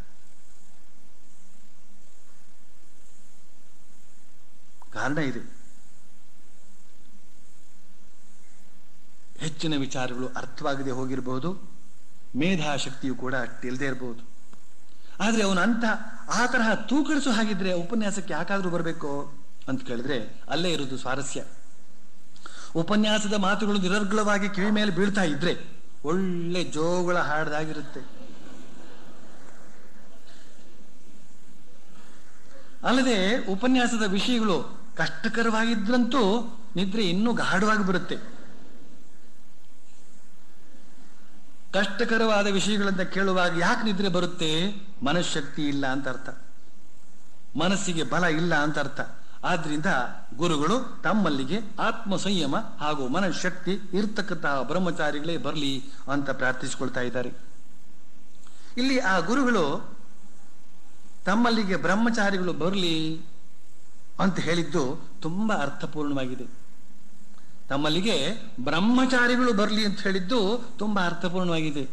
ಕಾರಣ ಇದೆ ಹೆಚ್ಚಿನ ವಿಚಾರಗಳು ಅರ್ಥವಾಗದೆ ಹೋಗಿರಬಹುದು ಮೇಧಾಶಕ್ತಿಯು ಕೂಡ ಅಷ್ಟಿಲ್ಲದೆ ಇರಬಹುದು ಆದ್ರೆ ಅವನು ಅಂತ ಆ ತರಹ ತೂಕಡಿಸೋ ಹಾಗಿದ್ರೆ ಉಪನ್ಯಾಸಕ್ಕೆ ಯಾಕಾದ್ರೂ ಬರಬೇಕು ಅಂತ ಕೇಳಿದ್ರೆ ಅಲ್ಲೇ ಇರೋದು ಸ್ವಾರಸ್ಯ ಉಪನ್ಯಾಸದ ಮಾತುಗಳು ನಿರರ್ಗಳವಾಗಿ ಕಿವಿ ಮೇಲೆ ಬೀಳ್ತಾ ಇದ್ರೆ ಒಳ್ಳೆ ಜೋಗಳ ಹಾಡ್ದಾಗಿರುತ್ತೆ ಅಲ್ಲದೆ ಉಪನ್ಯಾಸದ ವಿಷಯಗಳು ಕಷ್ಟಕರವಾಗಿದ್ರಂತೂ ನಿದ್ರೆ ಇನ್ನೂ ಗಾಢವಾಗಿ ಬರುತ್ತೆ ಕಷ್ಟಕರವಾದ ವಿಷಯಗಳನ್ನ ಕೇಳುವಾಗ ಯಾಕೆ ನಿದ್ರೆ ಬರುತ್ತೆ ಮನಃಶಕ್ತಿ ಇಲ್ಲ ಅಂತ ಅರ್ಥ ಮನಸ್ಸಿಗೆ ಬಲ ಇಲ್ಲ ಅಂತ ಅರ್ಥ ಆದ್ರಿಂದ ಗುರುಗಳು ತಮ್ಮಲ್ಲಿಗೆ ಆತ್ಮ ಸಂಯಮ ಹಾಗೂ ಮನಃಶಕ್ತಿ ಇರ್ತಕ್ಕಂತಹ ಬ್ರಹ್ಮಚಾರಿಗಳೇ ಬರಲಿ ಅಂತ ಪ್ರಾರ್ಥಿಸಿಕೊಳ್ತಾ ಇದ್ದಾರೆ ಇಲ್ಲಿ ಆ ಗುರುಗಳು ತಮ್ಮಲ್ಲಿಗೆ ಬ್ರಹ್ಮಚಾರಿಗಳು ಬರಲಿ ಅಂತ ಹೇಳಿದ್ದು ತುಂಬಾ ಅರ್ಥಪೂರ್ಣವಾಗಿದೆ ತಮ್ಮಲ್ಲಿಗೆ ಬ್ರಹ್ಮಚಾರಿಗಳು ಬರಲಿ ಅಂತ ಹೇಳಿದ್ದು ತುಂಬಾ ಅರ್ಥಪೂರ್ಣವಾಗಿದೆ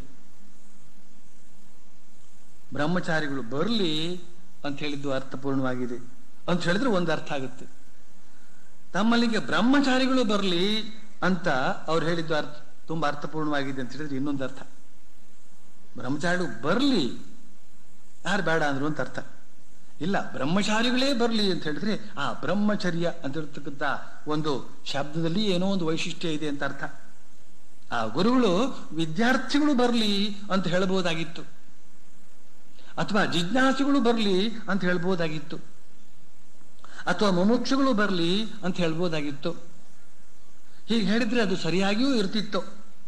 ಬ್ರಹ್ಮಚಾರಿಗಳು ಬರಲಿ ಅಂತ ಹೇಳಿದ್ದು ಅರ್ಥಪೂರ್ಣವಾಗಿದೆ ಅಂತ ಹೇಳಿದ್ರೆ ಒಂದು ಅರ್ಥ ಆಗುತ್ತೆ ತಮ್ಮಲ್ಲಿಗೆ ಬ್ರಹ್ಮಚಾರಿಗಳು ಬರಲಿ ಅಂತ ಅವ್ರು ಹೇಳಿದ್ದು ಅರ್ಥ ತುಂಬಾ ಅರ್ಥಪೂರ್ಣವಾಗಿದೆ ಅಂತ ಹೇಳಿದ್ರೆ ಇನ್ನೊಂದು ಅರ್ಥ ಬ್ರಹ್ಮಚಾರಿಗಳು ಬರಲಿ ಯಾರು ಬೇಡ ಅಂದ್ರು ಅಂತ ಅರ್ಥ ಇಲ್ಲ ಬ್ರಹ್ಮಚಾರಿಗಳೇ ಬರಲಿ ಅಂತ ಹೇಳಿದ್ರೆ ಆ ಬ್ರಹ್ಮಚರ್ಯ ಅಂತ ಇರ್ತಕ್ಕಂಥ ಒಂದು ಶಬ್ದದಲ್ಲಿ ಏನೋ ಒಂದು ವೈಶಿಷ್ಟ್ಯ ಇದೆ ಅಂತ ಅರ್ಥ ಆ ಗುರುಗಳು ವಿದ್ಯಾರ್ಥಿಗಳು ಬರಲಿ ಅಂತ ಹೇಳ್ಬೋದಾಗಿತ್ತು ಅಥವಾ ಜಿಜ್ಞಾಸುಗಳು ಬರಲಿ ಅಂತ ಹೇಳ್ಬೋದಾಗಿತ್ತು ಅಥವಾ ಮುಮುಕ್ಷುಗಳು ಬರಲಿ ಅಂತ ಹೇಳ್ಬೋದಾಗಿತ್ತು ಹೀಗೆ ಹೇಳಿದ್ರೆ ಅದು ಸರಿಯಾಗಿಯೂ ಇರ್ತಿತ್ತು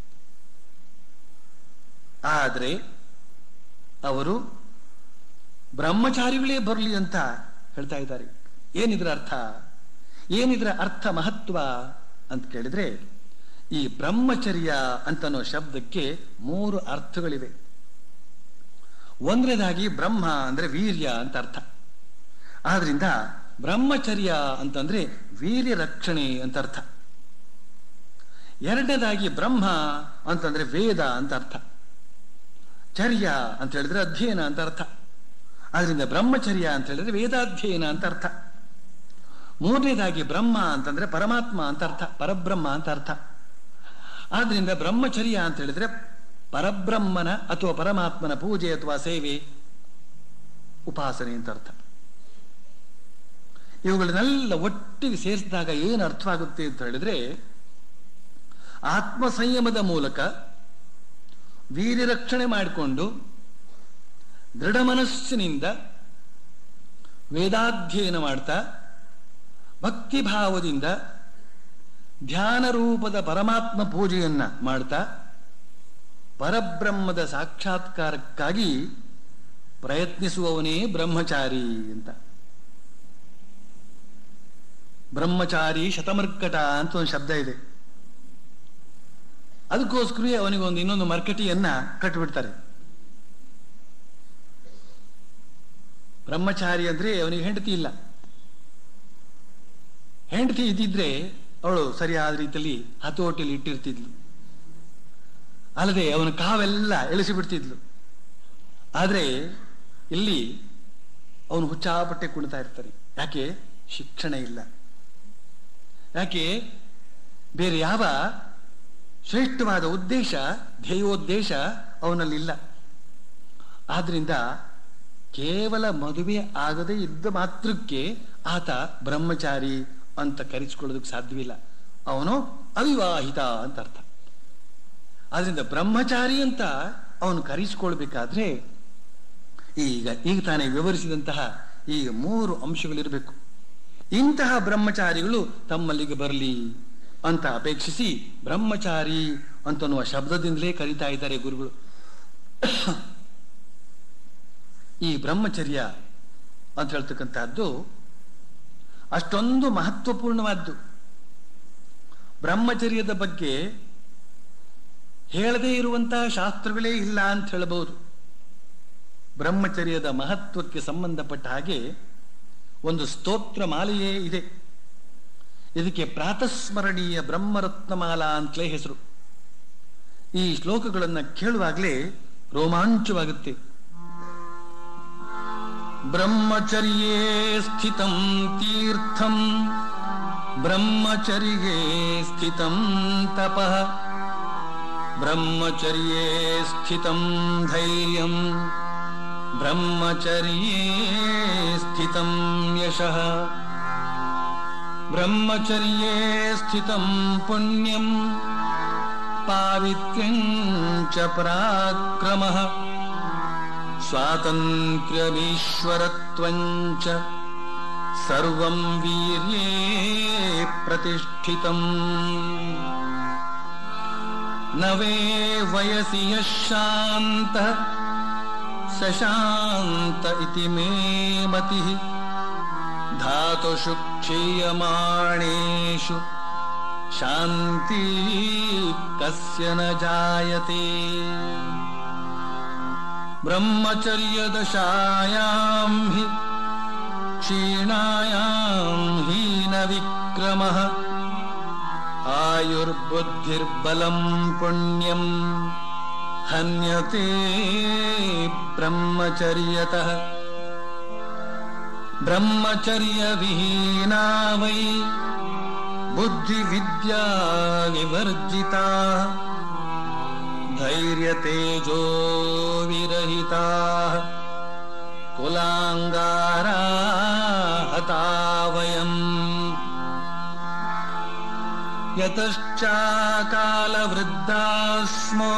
ಆದರೆ ಅವರು ಬ್ರಹ್ಮಚಾರಿಗಳೇ ಬರಲಿ ಅಂತ ಹೇಳ್ತಾ ಇದ್ದಾರೆ ಏನಿದ್ರ ಅರ್ಥ ಏನಿದ್ರ ಅರ್ಥ ಮಹತ್ವ ಅಂತ ಕೇಳಿದ್ರೆ ಈ ಬ್ರಹ್ಮಚರ್ಯ ಅಂತನೋ ಶಬ್ದಕ್ಕೆ ಮೂರು ಅರ್ಥಗಳಿವೆ ಒಂದನೇದಾಗಿ ಬ್ರಹ್ಮ ಅಂದ್ರೆ ವೀರ್ಯ ಅಂತ ಅರ್ಥ ಆದ್ರಿಂದ ಬ್ರಹ್ಮಚರ್ಯ ಅಂತಂದ್ರೆ ವೀರ್ಯ ರಕ್ಷಣೆ ಅಂತ ಅರ್ಥ ಎರಡನೇದಾಗಿ ಬ್ರಹ್ಮ ಅಂತಂದ್ರೆ ವೇದ ಅಂತ ಅರ್ಥ ಚರ್ಯ ಅಂತ ಹೇಳಿದ್ರೆ ಅಧ್ಯಯನ ಅಂತ ಅರ್ಥ ಆದ್ರಿಂದ ಬ್ರಹ್ಮಚರ್ಯ ಅಂತ ಹೇಳಿದ್ರೆ ವೇದಾಧ್ಯಯನ ಅಂತ ಅರ್ಥ ಮೂರನೇದಾಗಿ ಬ್ರಹ್ಮ ಅಂತಂದ್ರೆ ಪರಮಾತ್ಮ ಅಂತ ಅರ್ಥ ಪರಬ್ರಹ್ಮ ಅಂತ ಅರ್ಥ ಆದ್ರಿಂದ ಬ್ರಹ್ಮಚರ್ಯ ಅಂತ ಹೇಳಿದ್ರೆ ಪರಬ್ರಹ್ಮನ ಅಥವಾ ಪರಮಾತ್ಮನ ಪೂಜೆ ಅಥವಾ ಸೇವೆ ಉಪಾಸನೆ ಅಂತ ಅರ್ಥ ಇವುಗಳನ್ನೆಲ್ಲ ಒಟ್ಟಿಗೆ ಸೇರಿಸಿದಾಗ ಏನು ಅರ್ಥವಾಗುತ್ತೆ ಅಂತ ಹೇಳಿದ್ರೆ ಆತ್ಮ ಸಂಯಮದ ಮೂಲಕ ವೀರ್ಯ ರಕ್ಷಣೆ ಮಾಡಿಕೊಂಡು ದೃಢ ಮನಸ್ಸಿನಿಂದ ವೇದಾಧ್ಯಯನ ಮಾಡ್ತಾ ಭಕ್ತಿ ಭಾವದಿಂದ ಧ್ಯಾನ ರೂಪದ ಪರಮಾತ್ಮ ಪೂಜೆಯನ್ನ ಮಾಡ್ತಾ ಪರಬ್ರಹ್ಮದ ಸಾಕ್ಷಾತ್ಕಾರಕ್ಕಾಗಿ ಪ್ರಯತ್ನಿಸುವವನೇ ಬ್ರಹ್ಮಚಾರಿ ಅಂತ ಬ್ರಹ್ಮಚಾರಿ ಶತಮರ್ಕಟ ಅಂತ ಒಂದು ಶಬ್ದ ಇದೆ ಅದಕ್ಕೋಸ್ಕರ ಅವನಿಗೊಂದು ಇನ್ನೊಂದು ಮರ್ಕಟಿಯನ್ನ ಕಟ್ಟಿಬಿಡ್ತಾರೆ ಬ್ರಹ್ಮಚಾರಿ ಅಂದ್ರೆ ಅವನಿಗೆ ಹೆಂಡತಿ ಇಲ್ಲ ಹೆಂಡತಿ ಇದ್ದಿದ್ರೆ ಅವಳು ಸರಿಯಾದ ರೀತಿಯಲ್ಲಿ ಹತೋಟಿಯಲ್ಲಿ ಇಟ್ಟಿರ್ತಿದ್ಲು ಅಲ್ಲದೆ ಅವನ ಕಾವೆಲ್ಲ ಎಳಿಸಿ ಬಿಡ್ತಿದ್ಲು ಆದ್ರೆ ಇಲ್ಲಿ ಅವನು ಹುಚ್ಚಾಪಟ್ಟೆ ಕುಣಿತಾ ಇರ್ತಾನೆ ಯಾಕೆ ಶಿಕ್ಷಣ ಇಲ್ಲ ಯಾಕೆ ಬೇರೆ ಯಾವ ಶ್ರೇಷ್ಠವಾದ ಉದ್ದೇಶ ಧ್ಯೇಯೋದ್ದೇಶ ಅವನಲ್ಲಿ ಇಲ್ಲ ಆದ್ರಿಂದ ಕೇವಲ ಮದುವೆ ಆಗದೆ ಇದ್ದ ಮಾತ್ರಕ್ಕೆ ಆತ ಬ್ರಹ್ಮಚಾರಿ ಅಂತ ಕರೆಸಿಕೊಳ್ಳೋದಕ್ಕೆ ಸಾಧ್ಯವಿಲ್ಲ ಅವನು ಅವಿವಾಹಿತ ಅಂತ ಅರ್ಥ ಆದ್ರಿಂದ ಬ್ರಹ್ಮಚಾರಿ ಅಂತ ಅವನು ಕರೆಸಿಕೊಳ್ಬೇಕಾದ್ರೆ ಈಗ ಈಗ ತಾನೇ ವಿವರಿಸಿದಂತಹ ಈ ಮೂರು ಅಂಶಗಳಿರಬೇಕು ಇಂತಹ ಬ್ರಹ್ಮಚಾರಿಗಳು ತಮ್ಮಲ್ಲಿಗೆ ಬರಲಿ ಅಂತ ಅಪೇಕ್ಷಿಸಿ ಬ್ರಹ್ಮಚಾರಿ ಅಂತನ್ನುವ ಶಬ್ದದಿಂದಲೇ ಕರೀತಾ ಇದ್ದಾರೆ ಗುರುಗಳು ಈ ಬ್ರಹ್ಮಚರ್ಯ ಅಂತ ಹೇಳ್ತಕ್ಕಂಥದ್ದು ಅಷ್ಟೊಂದು ಮಹತ್ವಪೂರ್ಣವಾದ್ದು ಬ್ರಹ್ಮಚರ್ಯದ ಬಗ್ಗೆ ಹೇಳದೇ ಇರುವಂತಹ ಶಾಸ್ತ್ರಗಳೇ ಇಲ್ಲ ಅಂತ ಹೇಳಬಹುದು ಬ್ರಹ್ಮಚರ್ಯದ ಮಹತ್ವಕ್ಕೆ ಸಂಬಂಧಪಟ್ಟ ಹಾಗೆ ಒಂದು ಸ್ತೋತ್ರ ಮಾಲೆಯೇ ಇದೆ ಇದಕ್ಕೆ ಪ್ರಾತಸ್ಮರಣೀಯ ಬ್ರಹ್ಮರತ್ನಮಾಲಾ ಅಂತಲೇ ಹೆಸರು ಈ ಶ್ಲೋಕಗಳನ್ನು ಕೇಳುವಾಗಲೇ ರೋಮಾಂಚವಾಗುತ್ತೆ ಬ್ರಹ್ಮಚರ್ಯೇ ಸ್ಥಿತಂ ತೀರ್ಥಂ ಬ್ರಹ್ಮಚರ್ಯೇ ಸ್ಥಿತಂ ತಪಃ ಬ್ರಹ್ಮಚರ್ಯೇ ಸ್ಥಿತಂ ಧೈರ್ಯಂ ಬ್ರಹ್ಮಚರ್ಯೇ ಸ್ಥಿತಂ ಯಶಃ ಬ್ರಹ್ಮಚರ್ಯೇ ಸ್ಥಿತಂ ಪುಣ್ಯಂ ಪಾವಿತ್ರ್ಯಂ ಚ ಪರಾಕ್ರಮಃ ಸ್ವಾತಂತ್ರ್ಯಮೀಶ್ವರತ್ವಂ ಚ ಸರ್ವಂ ವೀರ್ಯೇ ಪ್ರತಿಷ್ಠಿತಂ ನವೇ ವಯಸಿ ಯಶಾಂತ ಸಶಾಂತ ಇತಿ ಮೇ ಮತಿಃ ಧಾತುಷು ಕ್ಷೀಯಮಾಣೇಷು ಶಾಂತಿ ಕಸ್ಯ ನ ಜಾಯತೆ ಬ್ರಹ್ಮಚರ್ಯದಶಾಯಾಂ ಹಿ क्षीणायां हीनविक्रमः आयुर्बुद्धिर्बलं पुण्यम् हन्यते ब्रह्मचर्यतः ब्रह्मचर्यविहीना वै बुद्धिविद्या विवर्जिता धैर्यतेजो विरहिताः कुलाङ्गारा हता वयम् यतश्चाकालवृद्धा स्मो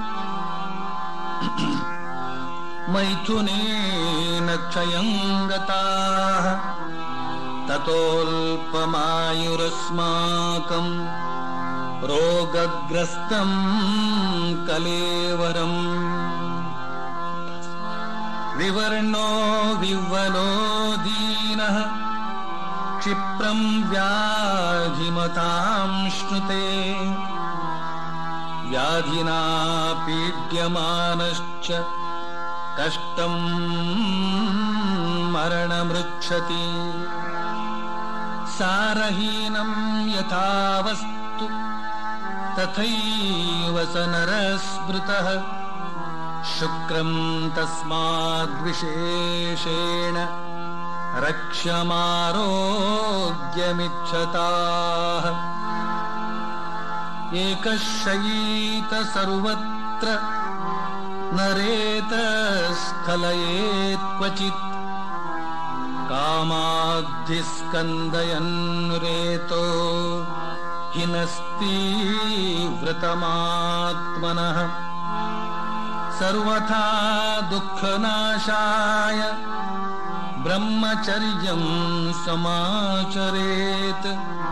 मैथुनेन क्षयं गताः ततोऽल्पमायुरस्माकम् रोगग्रस्तं कलेवरम् विवर्णो विह्वलो दीनः क्षिप्रं व्याधिमतां श्नुते व्याधिना पीड्यमानश्च कष्टं मरणमृच्छति सारहीनं यथा वस्तु तथैव स नरस्मृतः शुक्रं तस्माद्विशेषेण रक्ष्यमारोग्यमिच्छताः एकः शयीत सर्वत्र नरेतस्खलयेत् क्वचित् कामाद्धिस्कन्दयन् रेतो हिनस्तीव्रतमात्मनः सर्वथा दुःखनाशाय ब्रह्मचर्यं समाचरेत्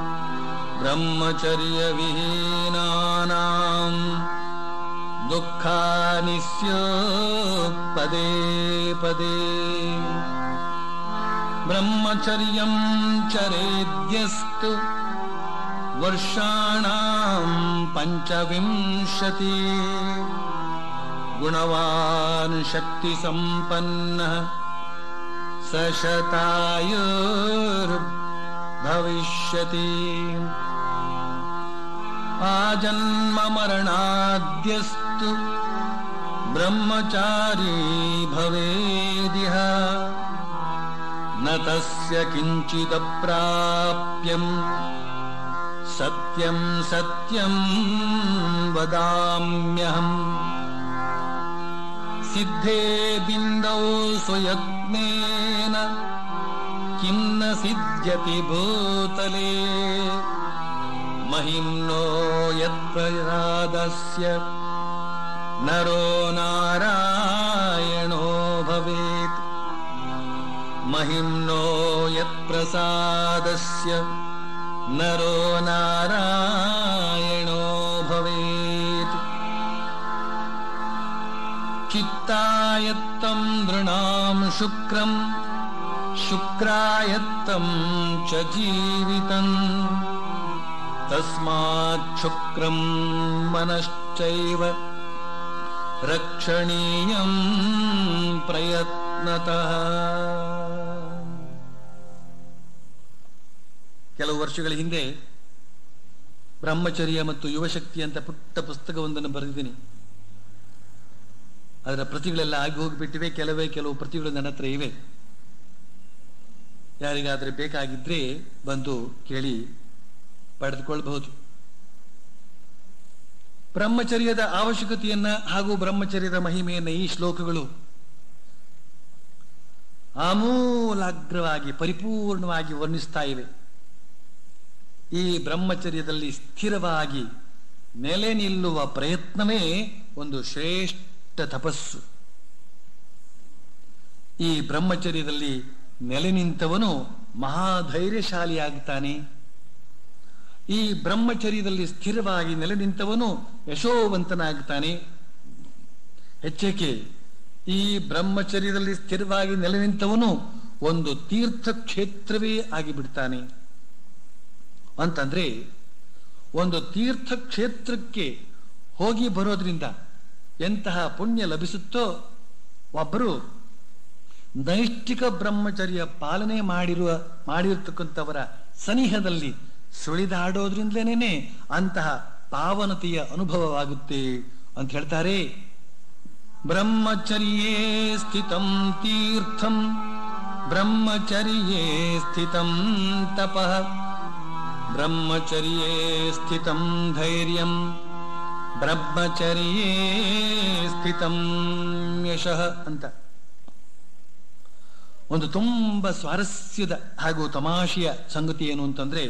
ब्रह्मचर्यविहीनानाम् दुःखानि स्युः पदे पदे ब्रह्मचर्यं चरेद्यस्तु वर्षाणां पञ्चविंशति गुणवान् शक्तिसम्पन्नः स शतायुर्भविष्यति आजन्ममरणाद्यस्तु ब्रह्मचारी भवेदिह न तस्य किञ्चिदप्राप्यम् सत्यं सत्यं वदाम्यहम् सिद्धे बिन्दौ स्वयत्नेन किं न सिद्ध्यति भूतले महिम्नो यत्प्रसादस्य नरो नारायणो भवेत् महिम्नो यत्प्रसादस्य नरो नारायणो भवेत् चित्तायत्तं नृणां शुक्रम् शुक्रायत्तं च जीवितम् तस्माच्छुक्रं मनश्चैव रक्षणीयं ಪ್ರಯತ್ನತಃ ಕೆಲವು ವರ್ಷಗಳ ಹಿಂದೆ ಬ್ರಹ್ಮಚರ್ಯ ಮತ್ತು ಯುವಶಕ್ತಿ ಅಂತ ಪುಟ್ಟ ಪುಸ್ತಕವೊಂದನ್ನು ಬರೆದಿದ್ದೀನಿ ಅದರ ಪ್ರತಿಗಳೆಲ್ಲ ಆಗಿ ಹೋಗಿಬಿಟ್ಟಿವೆ ಕೆಲವೇ ಕೆಲವು ಪ್ರತಿಗಳು ನನ್ನ ಹತ್ರ ಇವೆ ಯಾರಿಗಾದ್ರೆ ಬೇಕಾಗಿದ್ರೆ ಬಂದು ಕೇಳಿ ಪಡೆದುಕೊಳ್ಬಹುದು ಬ್ರಹ್ಮಚರ್ಯದ ಅವಶ್ಯಕತೆಯನ್ನ ಹಾಗೂ ಬ್ರಹ್ಮಚರ್ಯದ ಮಹಿಮೆಯನ್ನ ಈ ಶ್ಲೋಕಗಳು ಆಮೂಲಾಗ್ರವಾಗಿ ಪರಿಪೂರ್ಣವಾಗಿ ವರ್ಣಿಸ್ತಾ ಇವೆ ಈ ಬ್ರಹ್ಮಚರ್ಯದಲ್ಲಿ ಸ್ಥಿರವಾಗಿ ನೆಲೆ ನಿಲ್ಲುವ ಪ್ರಯತ್ನವೇ ಒಂದು ಶ್ರೇಷ್ಠ ತಪಸ್ಸು ಈ ಬ್ರಹ್ಮಚರ್ಯದಲ್ಲಿ ನೆಲೆ ನಿಂತವನು ಮಹಾಧೈರ್ಯಶಾಲಿಯಾಗ್ತಾನೆ ಈ ಬ್ರಹ್ಮಚರ್ಯದಲ್ಲಿ ಸ್ಥಿರವಾಗಿ ನೆಲೆ ನಿಂತವನು ಯಶೋವಂತನಾಗ್ತಾನೆ ಹೆಚ್ಚೇಕೆ ಈ ಬ್ರಹ್ಮಚರ್ಯದಲ್ಲಿ ಸ್ಥಿರವಾಗಿ ನೆಲೆ ನಿಂತವನು ಒಂದು ತೀರ್ಥ ಕ್ಷೇತ್ರವೇ ಆಗಿಬಿಡ್ತಾನೆ ಅಂತಂದ್ರೆ ಒಂದು ತೀರ್ಥ ಕ್ಷೇತ್ರಕ್ಕೆ ಹೋಗಿ ಬರೋದ್ರಿಂದ ಎಂತಹ ಪುಣ್ಯ ಲಭಿಸುತ್ತೋ ಒಬ್ಬರು ನೈಷ್ಠಿಕ ಬ್ರಹ್ಮಚರ್ಯ ಪಾಲನೆ ಮಾಡಿರುವ ಮಾಡಿರ್ತಕ್ಕಂಥವರ ಸನಿಹದಲ್ಲಿ ಸುಳಿದಾಡೋದ್ರಿಂದಲೇನೆ ಅಂತಹ ಪಾವನತೆಯ ಅನುಭವವಾಗುತ್ತೆ ಅಂತ ಹೇಳ್ತಾರೆ ಬ್ರಹ್ಮಚರ್ಯೇ ಸ್ಥಿತಂ ತೀರ್ಥಂ ಬ್ರಹ್ಮಚರ್ಯೇ ಸ್ಥಿತಂ ತಪಃ ಬ್ರಹ್ಮಚರ್ಯೇ ಸ್ಥಿತಂ ಧೈರ್ಯಂ ಬ್ರಹ್ಮಚರ್ಯೇ ಸ್ಥಿತಂ ಯಶಃ ಅಂತ ಒಂದು ತುಂಬ ಸ್ವಾರಸ್ಯದ ಹಾಗೂ ತಮಾಷೆಯ ಸಂಗತಿ ಏನು ಅಂತಂದ್ರೆ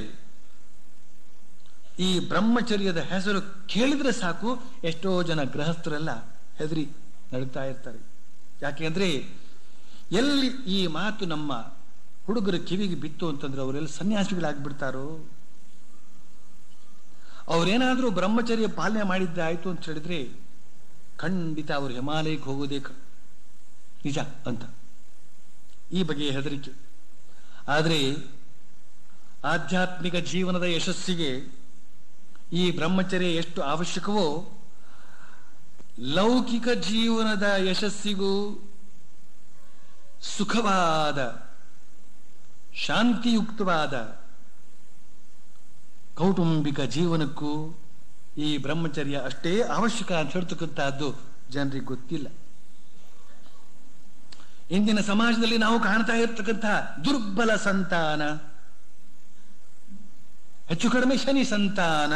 ಈ ಬ್ರಹ್ಮಚರ್ಯದ ಹೆಸರು ಕೇಳಿದ್ರೆ ಸಾಕು ಎಷ್ಟೋ ಜನ ಗೃಹಸ್ಥರೆಲ್ಲ ಹೆದರಿ ನಡುತ್ತಾ ಇರ್ತಾರೆ ಯಾಕೆಂದ್ರೆ ಎಲ್ಲಿ ಈ ಮಾತು ನಮ್ಮ ಹುಡುಗರ ಕಿವಿಗೆ ಬಿತ್ತು ಅಂತಂದ್ರೆ ಅವರೆಲ್ಲ ಸನ್ಯಾಸಿಗಳಾಗ್ಬಿಡ್ತಾರೋ ಅವರೇನಾದ್ರೂ ಬ್ರಹ್ಮಚರ್ಯ ಪಾಲನೆ ಮಾಡಿದ್ದೆ ಆಯ್ತು ಅಂತ ಹೇಳಿದ್ರೆ ಖಂಡಿತ ಅವರು ಹಿಮಾಲಯಕ್ಕೆ ಹೋಗೋದೇ ಕ- ನಿಜ ಅಂತ ಈ ಬಗೆಯ ಹೆದರಿಕೆ ಆದರೆ ಆಧ್ಯಾತ್ಮಿಕ ಜೀವನದ ಯಶಸ್ಸಿಗೆ ಈ ಬ್ರಹ್ಮಚರ್ಯ ಎಷ್ಟು ಅವಶ್ಯಕವೋ ಲೌಕಿಕ ಜೀವನದ ಯಶಸ್ಸಿಗೂ ಸುಖವಾದ ಶಾಂತಿಯುಕ್ತವಾದ ಕೌಟುಂಬಿಕ ಜೀವನಕ್ಕೂ ಈ ಬ್ರಹ್ಮಚರ್ಯ ಅಷ್ಟೇ ಅವಶ್ಯಕ ಅಂತ ಹೇಳ್ತಕ್ಕಂತಹದ್ದು ಜನರಿಗೆ ಗೊತ್ತಿಲ್ಲ ಇಂದಿನ ಸಮಾಜದಲ್ಲಿ ನಾವು ಕಾಣ್ತಾ ಇರ್ತಕ್ಕಂತಹ ದುರ್ಬಲ ಸಂತಾನ ಹೆಚ್ಚು ಕಡಿಮೆ ಶನಿ ಸಂತಾನ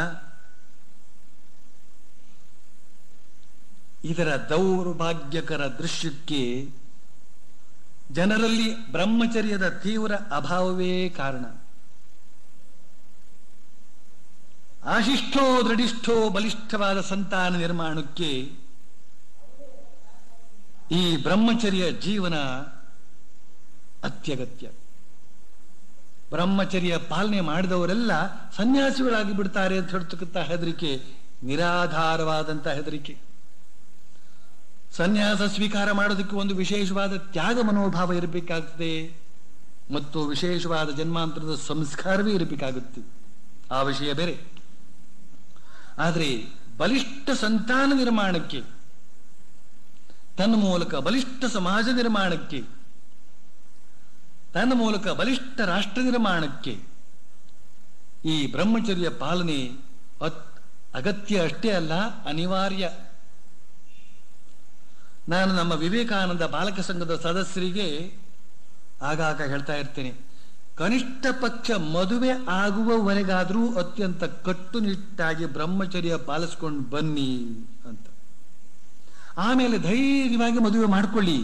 ಇದರ ದೌರ್ಭಾಗ್ಯಕರ ದೃಶ್ಯಕ್ಕೆ ಜನರಲ್ಲಿ ಬ್ರಹ್ಮಚರ್ಯದ ತೀವ್ರ ಅಭಾವವೇ ಕಾರಣ ಆಶಿಷ್ಠೋ ದೃಢಿಷ್ಠೋ ಬಲಿಷ್ಠವಾದ ಸಂತಾನ ನಿರ್ಮಾಣಕ್ಕೆ ಈ ಬ್ರಹ್ಮಚರ್ಯ ಜೀವನ ಅತ್ಯಗತ್ಯ ಬ್ರಹ್ಮಚರ್ಯ ಪಾಲನೆ ಮಾಡಿದವರೆಲ್ಲ ಸನ್ಯಾಸಿಗಳಾಗಿ ಬಿಡ್ತಾರೆ ಅಂತ ಹೇಳ್ತಕ್ಕಂಥ ಹೆದರಿಕೆ ನಿರಾಧಾರವಾದಂತ ಹೆದರಿಕೆ ಸನ್ಯಾಸ ಸ್ವೀಕಾರ ಮಾಡೋದಕ್ಕೆ ಒಂದು ವಿಶೇಷವಾದ ತ್ಯಾಗ ಮನೋಭಾವ ಇರಬೇಕಾಗ್ತದೆ ಮತ್ತು ವಿಶೇಷವಾದ ಜನ್ಮಾಂತರದ ಸಂಸ್ಕಾರವೇ ಇರಬೇಕಾಗುತ್ತೆ ಆ ವಿಷಯ ಬೇರೆ ಆದರೆ ಬಲಿಷ್ಠ ಸಂತಾನ ನಿರ್ಮಾಣಕ್ಕೆ ತನ್ನ ಮೂಲಕ ಬಲಿಷ್ಠ ಸಮಾಜ ನಿರ್ಮಾಣಕ್ಕೆ ತನ್ನ ಮೂಲಕ ಬಲಿಷ್ಠ ರಾಷ್ಟ್ರ ನಿರ್ಮಾಣಕ್ಕೆ ಈ ಬ್ರಹ್ಮಚರ್ಯ ಪಾಲನೆ ಅತ್ ಅಗತ್ಯ ಅಷ್ಟೇ ಅಲ್ಲ ಅನಿವಾರ್ಯ ನಾನು ನಮ್ಮ ವಿವೇಕಾನಂದ ಬಾಲಕ ಸಂಘದ ಸದಸ್ಯರಿಗೆ ಆಗಾಗ ಹೇಳ್ತಾ ಇರ್ತೇನೆ ಕನಿಷ್ಠ ಪಕ್ಷ ಮದುವೆ ಆಗುವವರೆಗಾದ್ರೂ ಅತ್ಯಂತ ಕಟ್ಟುನಿಟ್ಟಾಗಿ ಬ್ರಹ್ಮಚರ್ಯ ಪಾಲಿಸ್ಕೊಂಡು ಬನ್ನಿ ಅಂತ ಆಮೇಲೆ ಧೈರ್ಯವಾಗಿ ಮದುವೆ ಮಾಡಿಕೊಳ್ಳಿ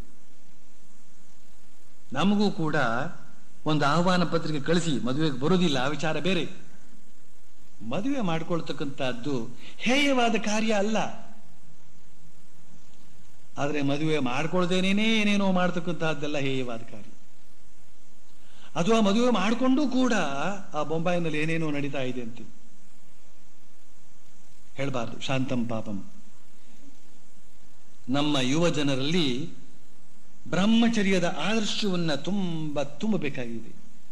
ನಮಗೂ ಕೂಡ ಒಂದು ಆಹ್ವಾನ ಪತ್ರಿಕೆ ಕಳಿಸಿ ಮದುವೆಗೆ ಬರೋದಿಲ್ಲ ಆ ವಿಚಾರ ಬೇರೆ ಮದುವೆ ಮಾಡ್ಕೊಳ್ತಕ್ಕಂಥದ್ದು ಹೇಯವಾದ ಕಾರ್ಯ ಅಲ್ಲ ಆದರೆ ಮದುವೆ ಮಾಡ್ಕೊಳ್ದೇನೇನೇ ಏನೇನೋ ಮಾಡ್ತಕ್ಕಂತಹದ್ದೆಲ್ಲ ಹೇಯವಾದ ಕಾರ್ಯ ಅಥವಾ ಮದುವೆ ಮಾಡಿಕೊಂಡು ಕೂಡ ಆ ಬೊಂಬಾಯಿನಲ್ಲಿ ಏನೇನೋ ನಡೀತಾ ಇದೆ ಅಂತ ಹೇಳಬಾರ್ದು ಶಾಂತಂ ಪಾಪಂ ನಮ್ಮ ಯುವ ಜನರಲ್ಲಿ ಬ್ರಹ್ಮಚರ್ಯದ ಆದರ್ಶವನ್ನ ತುಂಬ ತುಂಬಬೇಕಾಗಿದೆ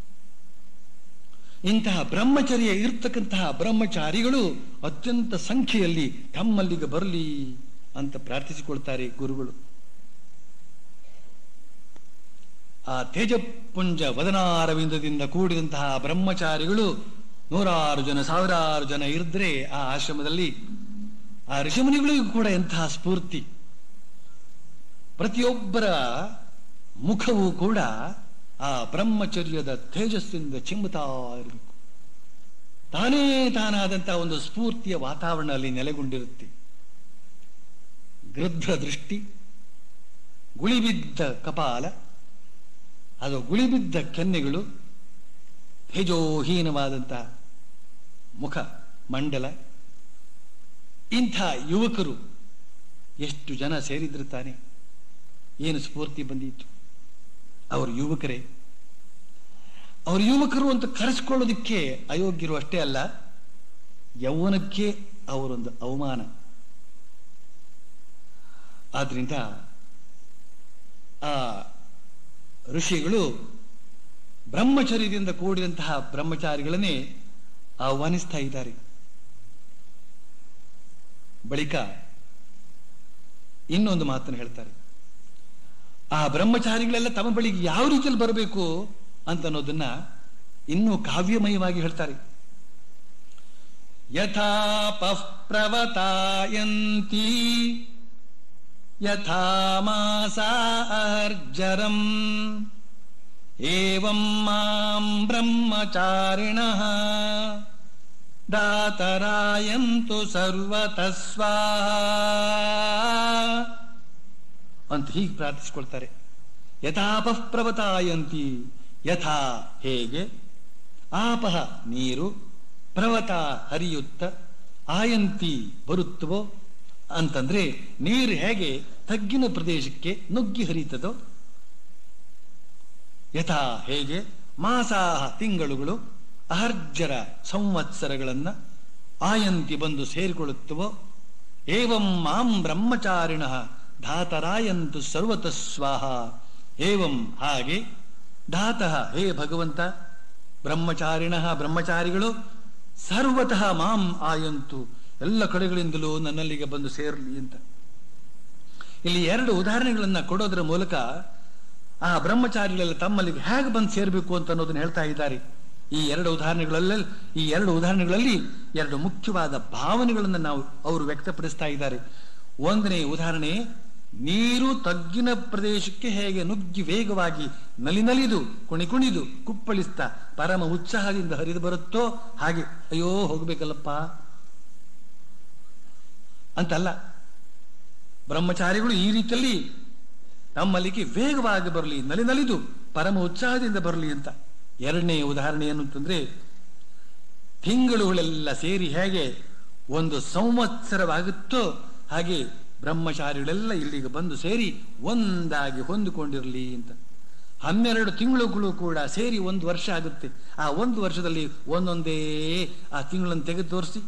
ಇಂತಹ ಬ್ರಹ್ಮಚರ್ಯ ಇರ್ತಕ್ಕಂತಹ ಬ್ರಹ್ಮಚಾರಿಗಳು ಅತ್ಯಂತ ಸಂಖ್ಯೆಯಲ್ಲಿ ತಮ್ಮಲ್ಲಿಗೆ ಬರಲಿ ಅಂತ ಪ್ರಾರ್ಥಿಸಿಕೊಳ್ತಾರೆ ಗುರುಗಳು ಆ ತೇಜಪುಂಜ ವದನಾರವಿಂದದಿಂದ ಕೂಡಿದಂತಹ ಬ್ರಹ್ಮಚಾರಿಗಳು ನೂರಾರು ಜನ ಸಾವಿರಾರು ಜನ ಇರಿದ್ರೆ ಆ ಆಶ್ರಮದಲ್ಲಿ ಆ ಋಷಿಮುನಿಗಳಿಗೂ ಕೂಡ ಎಂತಹ ಸ್ಫೂರ್ತಿ ಪ್ರತಿಯೊಬ್ಬರ ಮುಖವೂ ಕೂಡ ಆ ಬ್ರಹ್ಮಚರ್ಯದ ತೇಜಸ್ಸಿನಿಂದ ಚಿಮ್ಮುತ್ತಾ ಇರಬೇಕು ತಾನೇ ತಾನಾದಂತಹ ಒಂದು ಸ್ಫೂರ್ತಿಯ ವಾತಾವರಣ ಅಲ್ಲಿ ನೆಲೆಗೊಂಡಿರುತ್ತೆ ಗೃಧ್ರ ದೃಷ್ಟಿ ಗುಳಿಬಿದ್ದ ಕಪಾಲ ಅದು ಗುಳಿಬಿದ್ದ ಕೆನ್ನೆಗಳು ತೇಜೋಹೀನವಾದಂತಹ ಮುಖ ಮಂಡಲ ಇಂಥ ಯುವಕರು ಎಷ್ಟು ಜನ ಸೇರಿದ್ರು ತಾನೆ ಏನು ಸ್ಫೂರ್ತಿ ಬಂದಿತ್ತು ಅವರು ಯುವಕರೇ ಅವರು ಯುವಕರು ಅಂತ ಕರೆಸ್ಕೊಳ್ಳೋದಕ್ಕೆ ಅಯೋಗ್ಯರು ಅಷ್ಟೇ ಅಲ್ಲ ಯೌವನಕ್ಕೆ ಅವರೊಂದು ಅವಮಾನ ಆದ್ರಿಂದ ಆ ಋಷಿಗಳು ಬ್ರಹ್ಮಚರ್ಯದಿಂದ ಕೂಡಿದಂತಹ ಬ್ರಹ್ಮಚಾರಿಗಳನ್ನೇ ಆಹ್ವಾನಿಸ್ತಾ ಇದ್ದಾರೆ ಬಳಿಕ ಇನ್ನೊಂದು ಮಾತನ್ನು ಹೇಳ್ತಾರೆ ಆ ಬ್ರಹ್ಮಚಾರಿಗಳೆಲ್ಲ ತಮ್ಮ ಬಳಿಗೆ ಯಾವ ರೀತಿಯಲ್ಲಿ ಬರಬೇಕು ಅಂತ ಅನ್ನೋದನ್ನ ಇನ್ನೂ ಕಾವ್ಯಮಯವಾಗಿ ಹೇಳ್ತಾರೆ ಯಥಾಪಃ ಪ್ರವತಾಯಂತಿ ಯಥಾ ಮಾಸಾರ್ಜರಂ ಏವಂ ಮಾಂ ಬ್ರಹ್ಮಚಾರಿಣಃ ದಾತರಾಯಂತು ಸರ್ವತಃ ಸ್ವಾಹ ಅಂತ ಹೀಗೆ ಪ್ರಾರ್ಥಿಸಿಕೊಳ್ತಾರೆ ಯಥಾಪಃ ಪ್ರವತಾಯಂತಿ ಯಥಾ ಹೇಗೆ ಆಪಹ ನೀರು ಪ್ರವತ ಹರಿಯುತ್ತ ಆಯಂತಿ ಬರುತ್ತವೋ ಅಂತಂದ್ರೆ ನೀರು ಹೇಗೆ ತಗ್ಗಿನ ಪ್ರದೇಶಕ್ಕೆ ನುಗ್ಗಿ ಹರಿತದೋ ಯಥಾ ಹೇಗೆ ಮಾಸಾಹ ತಿಂಗಳುಗಳು ಅಹರ್ಜರ ಸಂವತ್ಸರಗಳನ್ನ ಆಯಂತಿ ಬಂದು ಸೇರಿಕೊಳ್ಳುತ್ತವೋ ಏವಂ ಮಾಂ ಬ್ರಹ್ಮಚಾರಿಣ ಧಾತರಾಯಂತು ಸರ್ವತಃ ಸ್ವಾಹ ಏವಂ ಹಾಗೆ ಧಾತಃ ಹೇ ಭಗವಂತ ಬ್ರಹ್ಮಚಾರಿಣ ಬ್ರಹ್ಮಚಾರಿಗಳು ಸರ್ವತಃ ಮಾಂ ಆಯಂತು ಎಲ್ಲ ಕಡೆಗಳಿಂದಲೂ ನನ್ನಲ್ಲಿಗೆ ಬಂದು ಸೇರಲಿ ಅಂತ ಇಲ್ಲಿ ಎರಡು ಉದಾಹರಣೆಗಳನ್ನ ಕೊಡೋದರ ಮೂಲಕ ಆ ಬ್ರಹ್ಮಚಾರಿಗಳೆಲ್ಲ ತಮ್ಮಲ್ಲಿಗೆ ಹೇಗೆ ಬಂದು ಸೇರಬೇಕು ಅಂತ ಅನ್ನೋದನ್ನ ಹೇಳ್ತಾ ಇದ್ದಾರೆ ಈ ಎರಡು ಉದಾಹರಣೆಗಳಲ್ಲಿ ಈ ಎರಡು ಉದಾಹರಣೆಗಳಲ್ಲಿ ಎರಡು ಮುಖ್ಯವಾದ ಭಾವನೆಗಳನ್ನು ನಾವು ಅವರು ವ್ಯಕ್ತಪಡಿಸ್ತಾ ಇದ್ದಾರೆ ಒಂದನೇ ಉದಾಹರಣೆ ನೀರು ತಗ್ಗಿನ ಪ್ರದೇಶಕ್ಕೆ ಹೇಗೆ ನುಗ್ಗಿ ವೇಗವಾಗಿ ನಲಿ ನಲಿದು ಕುಣಿ ಕುಣಿದು ಕುಪ್ಪಳಿಸ್ತಾ ಪರಮ ಉತ್ಸಾಹದಿಂದ ಹರಿದು ಬರುತ್ತೋ ಹಾಗೆ ಅಯ್ಯೋ ಹೋಗ್ಬೇಕಲ್ಲಪ್ಪ ಅಂತಲ್ಲ ಬ್ರಹ್ಮಚಾರಿಗಳು ಈ ರೀತಿಯಲ್ಲಿ ನಮ್ಮಲ್ಲಿಗೆ ವೇಗವಾಗಿ ಬರಲಿ ನಲಿ ನಲಿದು ಪರಮ ಉತ್ಸಾಹದಿಂದ ಬರಲಿ ಅಂತ ಎರಡನೇ ಉದಾಹರಣೆ ಏನು ಅಂತಂದ್ರೆ ತಿಂಗಳುಗಳೆಲ್ಲ ಸೇರಿ ಹೇಗೆ ಒಂದು ಸಂವತ್ಸರವಾಗುತ್ತೋ ಹಾಗೆ ಬ್ರಹ್ಮಚಾರಿಗಳೆಲ್ಲ ಇಲ್ಲಿಗೆ ಬಂದು ಸೇರಿ ಒಂದಾಗಿ ಹೊಂದಿಕೊಂಡಿರಲಿ ಅಂತ ಹನ್ನೆರಡು ತಿಂಗಳುಗಳು ಕೂಡ ಸೇರಿ ಒಂದು ವರ್ಷ ಆಗುತ್ತೆ ಆ ಒಂದು ವರ್ಷದಲ್ಲಿ ಒಂದೊಂದೇ ಆ ತಿಂಗಳನ್ನು ತೆಗೆದು ತೋರಿಸಿ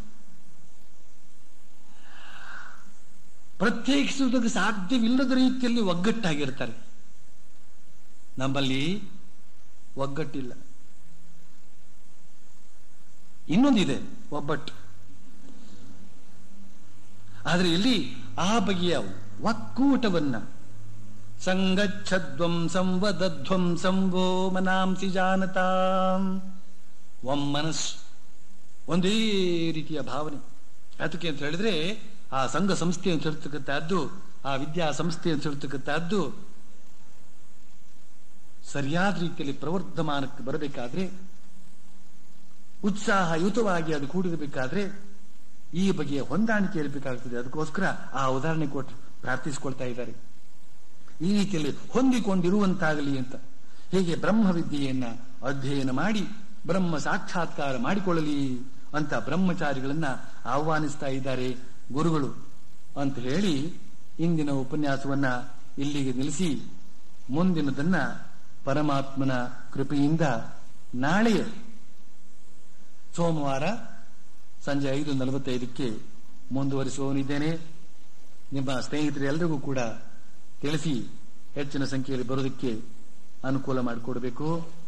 ಪ್ರತ್ಯೇಕಿಸುವುದಕ್ಕೆ ಸಾಧ್ಯವಿಲ್ಲದ ರೀತಿಯಲ್ಲಿ ಒಗ್ಗಟ್ಟಾಗಿರ್ತಾರೆ ನಮ್ಮಲ್ಲಿ ಒಗ್ಗಟ್ಟಿಲ್ಲ ಇನ್ನೊಂದಿದೆ ಒಬ್ಬಟ್ಟು ಆದರೆ ಇಲ್ಲಿ ಆ ಬಗೆಯ ಒಕ್ಕೂಟವನ್ನ ಸಂಗಚ್ಛಧ್ವಂ ಸಂವದಧ್ವಂ ಸಂವೋ ಮನಾಂಸಿ ಜಾನತಾಂ ಒಮ್ಮನಸ್ಸು ಒಂದೇ ರೀತಿಯ ಭಾವನೆ ಅದಕ್ಕೆ ಅಂತ ಹೇಳಿದ್ರೆ ಆ ಸಂಘ ಸಂಸ್ಥೆ ಅಂತ ಹೇಳ್ತಕ್ಕಂಥದ್ದು ಆ ವಿದ್ಯಾ ಸಂಸ್ಥೆ ಅಂತ ಹೇಳ್ತಕ್ಕಂಥದ್ದು ಸರಿಯಾದ ರೀತಿಯಲ್ಲಿ ಪ್ರವರ್ಧಮಾನಕ್ಕೆ ಬರಬೇಕಾದ್ರೆ ಉತ್ಸಾಹಯುತವಾಗಿ ಅದು ಕೂಡಿರಬೇಕಾದ್ರೆ ಈ ಬಗೆಯ ಹೊಂದಾಣಿಕೆ ಇರಬೇಕಾಗ್ತದೆ ಅದಕ್ಕೋಸ್ಕರ ಆ ಉದಾಹರಣೆ ಕೊಟ್ಟು ಪ್ರಾರ್ಥಿಸಿಕೊಳ್ತಾ ಇದ್ದಾರೆ ಈ ರೀತಿಯಲ್ಲಿ ಹೊಂದಿಕೊಂಡಿರುವಂತಾಗಲಿ ಅಂತ ಹೀಗೆ ಬ್ರಹ್ಮವಿದ್ಯೆಯನ್ನ ಅಧ್ಯಯನ ಮಾಡಿ ಬ್ರಹ್ಮ ಸಾಕ್ಷಾತ್ಕಾರ ಮಾಡಿಕೊಳ್ಳಲಿ ಅಂತ ಬ್ರಹ್ಮಚಾರಿಗಳನ್ನ ಆಹ್ವಾನಿಸ್ತಾ ಇದ್ದಾರೆ ಗುರುಗಳು ಅಂತ ಹೇಳಿ ಇಂದಿನ ಉಪನ್ಯಾಸವನ್ನ ಇಲ್ಲಿಗೆ ನಿಲ್ಲಿಸಿ ಮುಂದಿನದನ್ನ ಪರಮಾತ್ಮನ ಕೃಪೆಯಿಂದ ನಾಳೆಯ ಸೋಮವಾರ ಸಂಜೆ ಐದು ನಲವತ್ತೈದಕ್ಕೆ ಮುಂದುವರಿಸುವವನಿದ್ದೇನೆ ನಿಮ್ಮ ಸ್ನೇಹಿತರೆಲ್ಲರಿಗೂ ಕೂಡ ತಿಳಿಸಿ ಹೆಚ್ಚಿನ ಸಂಖ್ಯೆಯಲ್ಲಿ ಬರೋದಕ್ಕೆ ಅನುಕೂಲ ಮಾಡಿಕೊಡಬೇಕು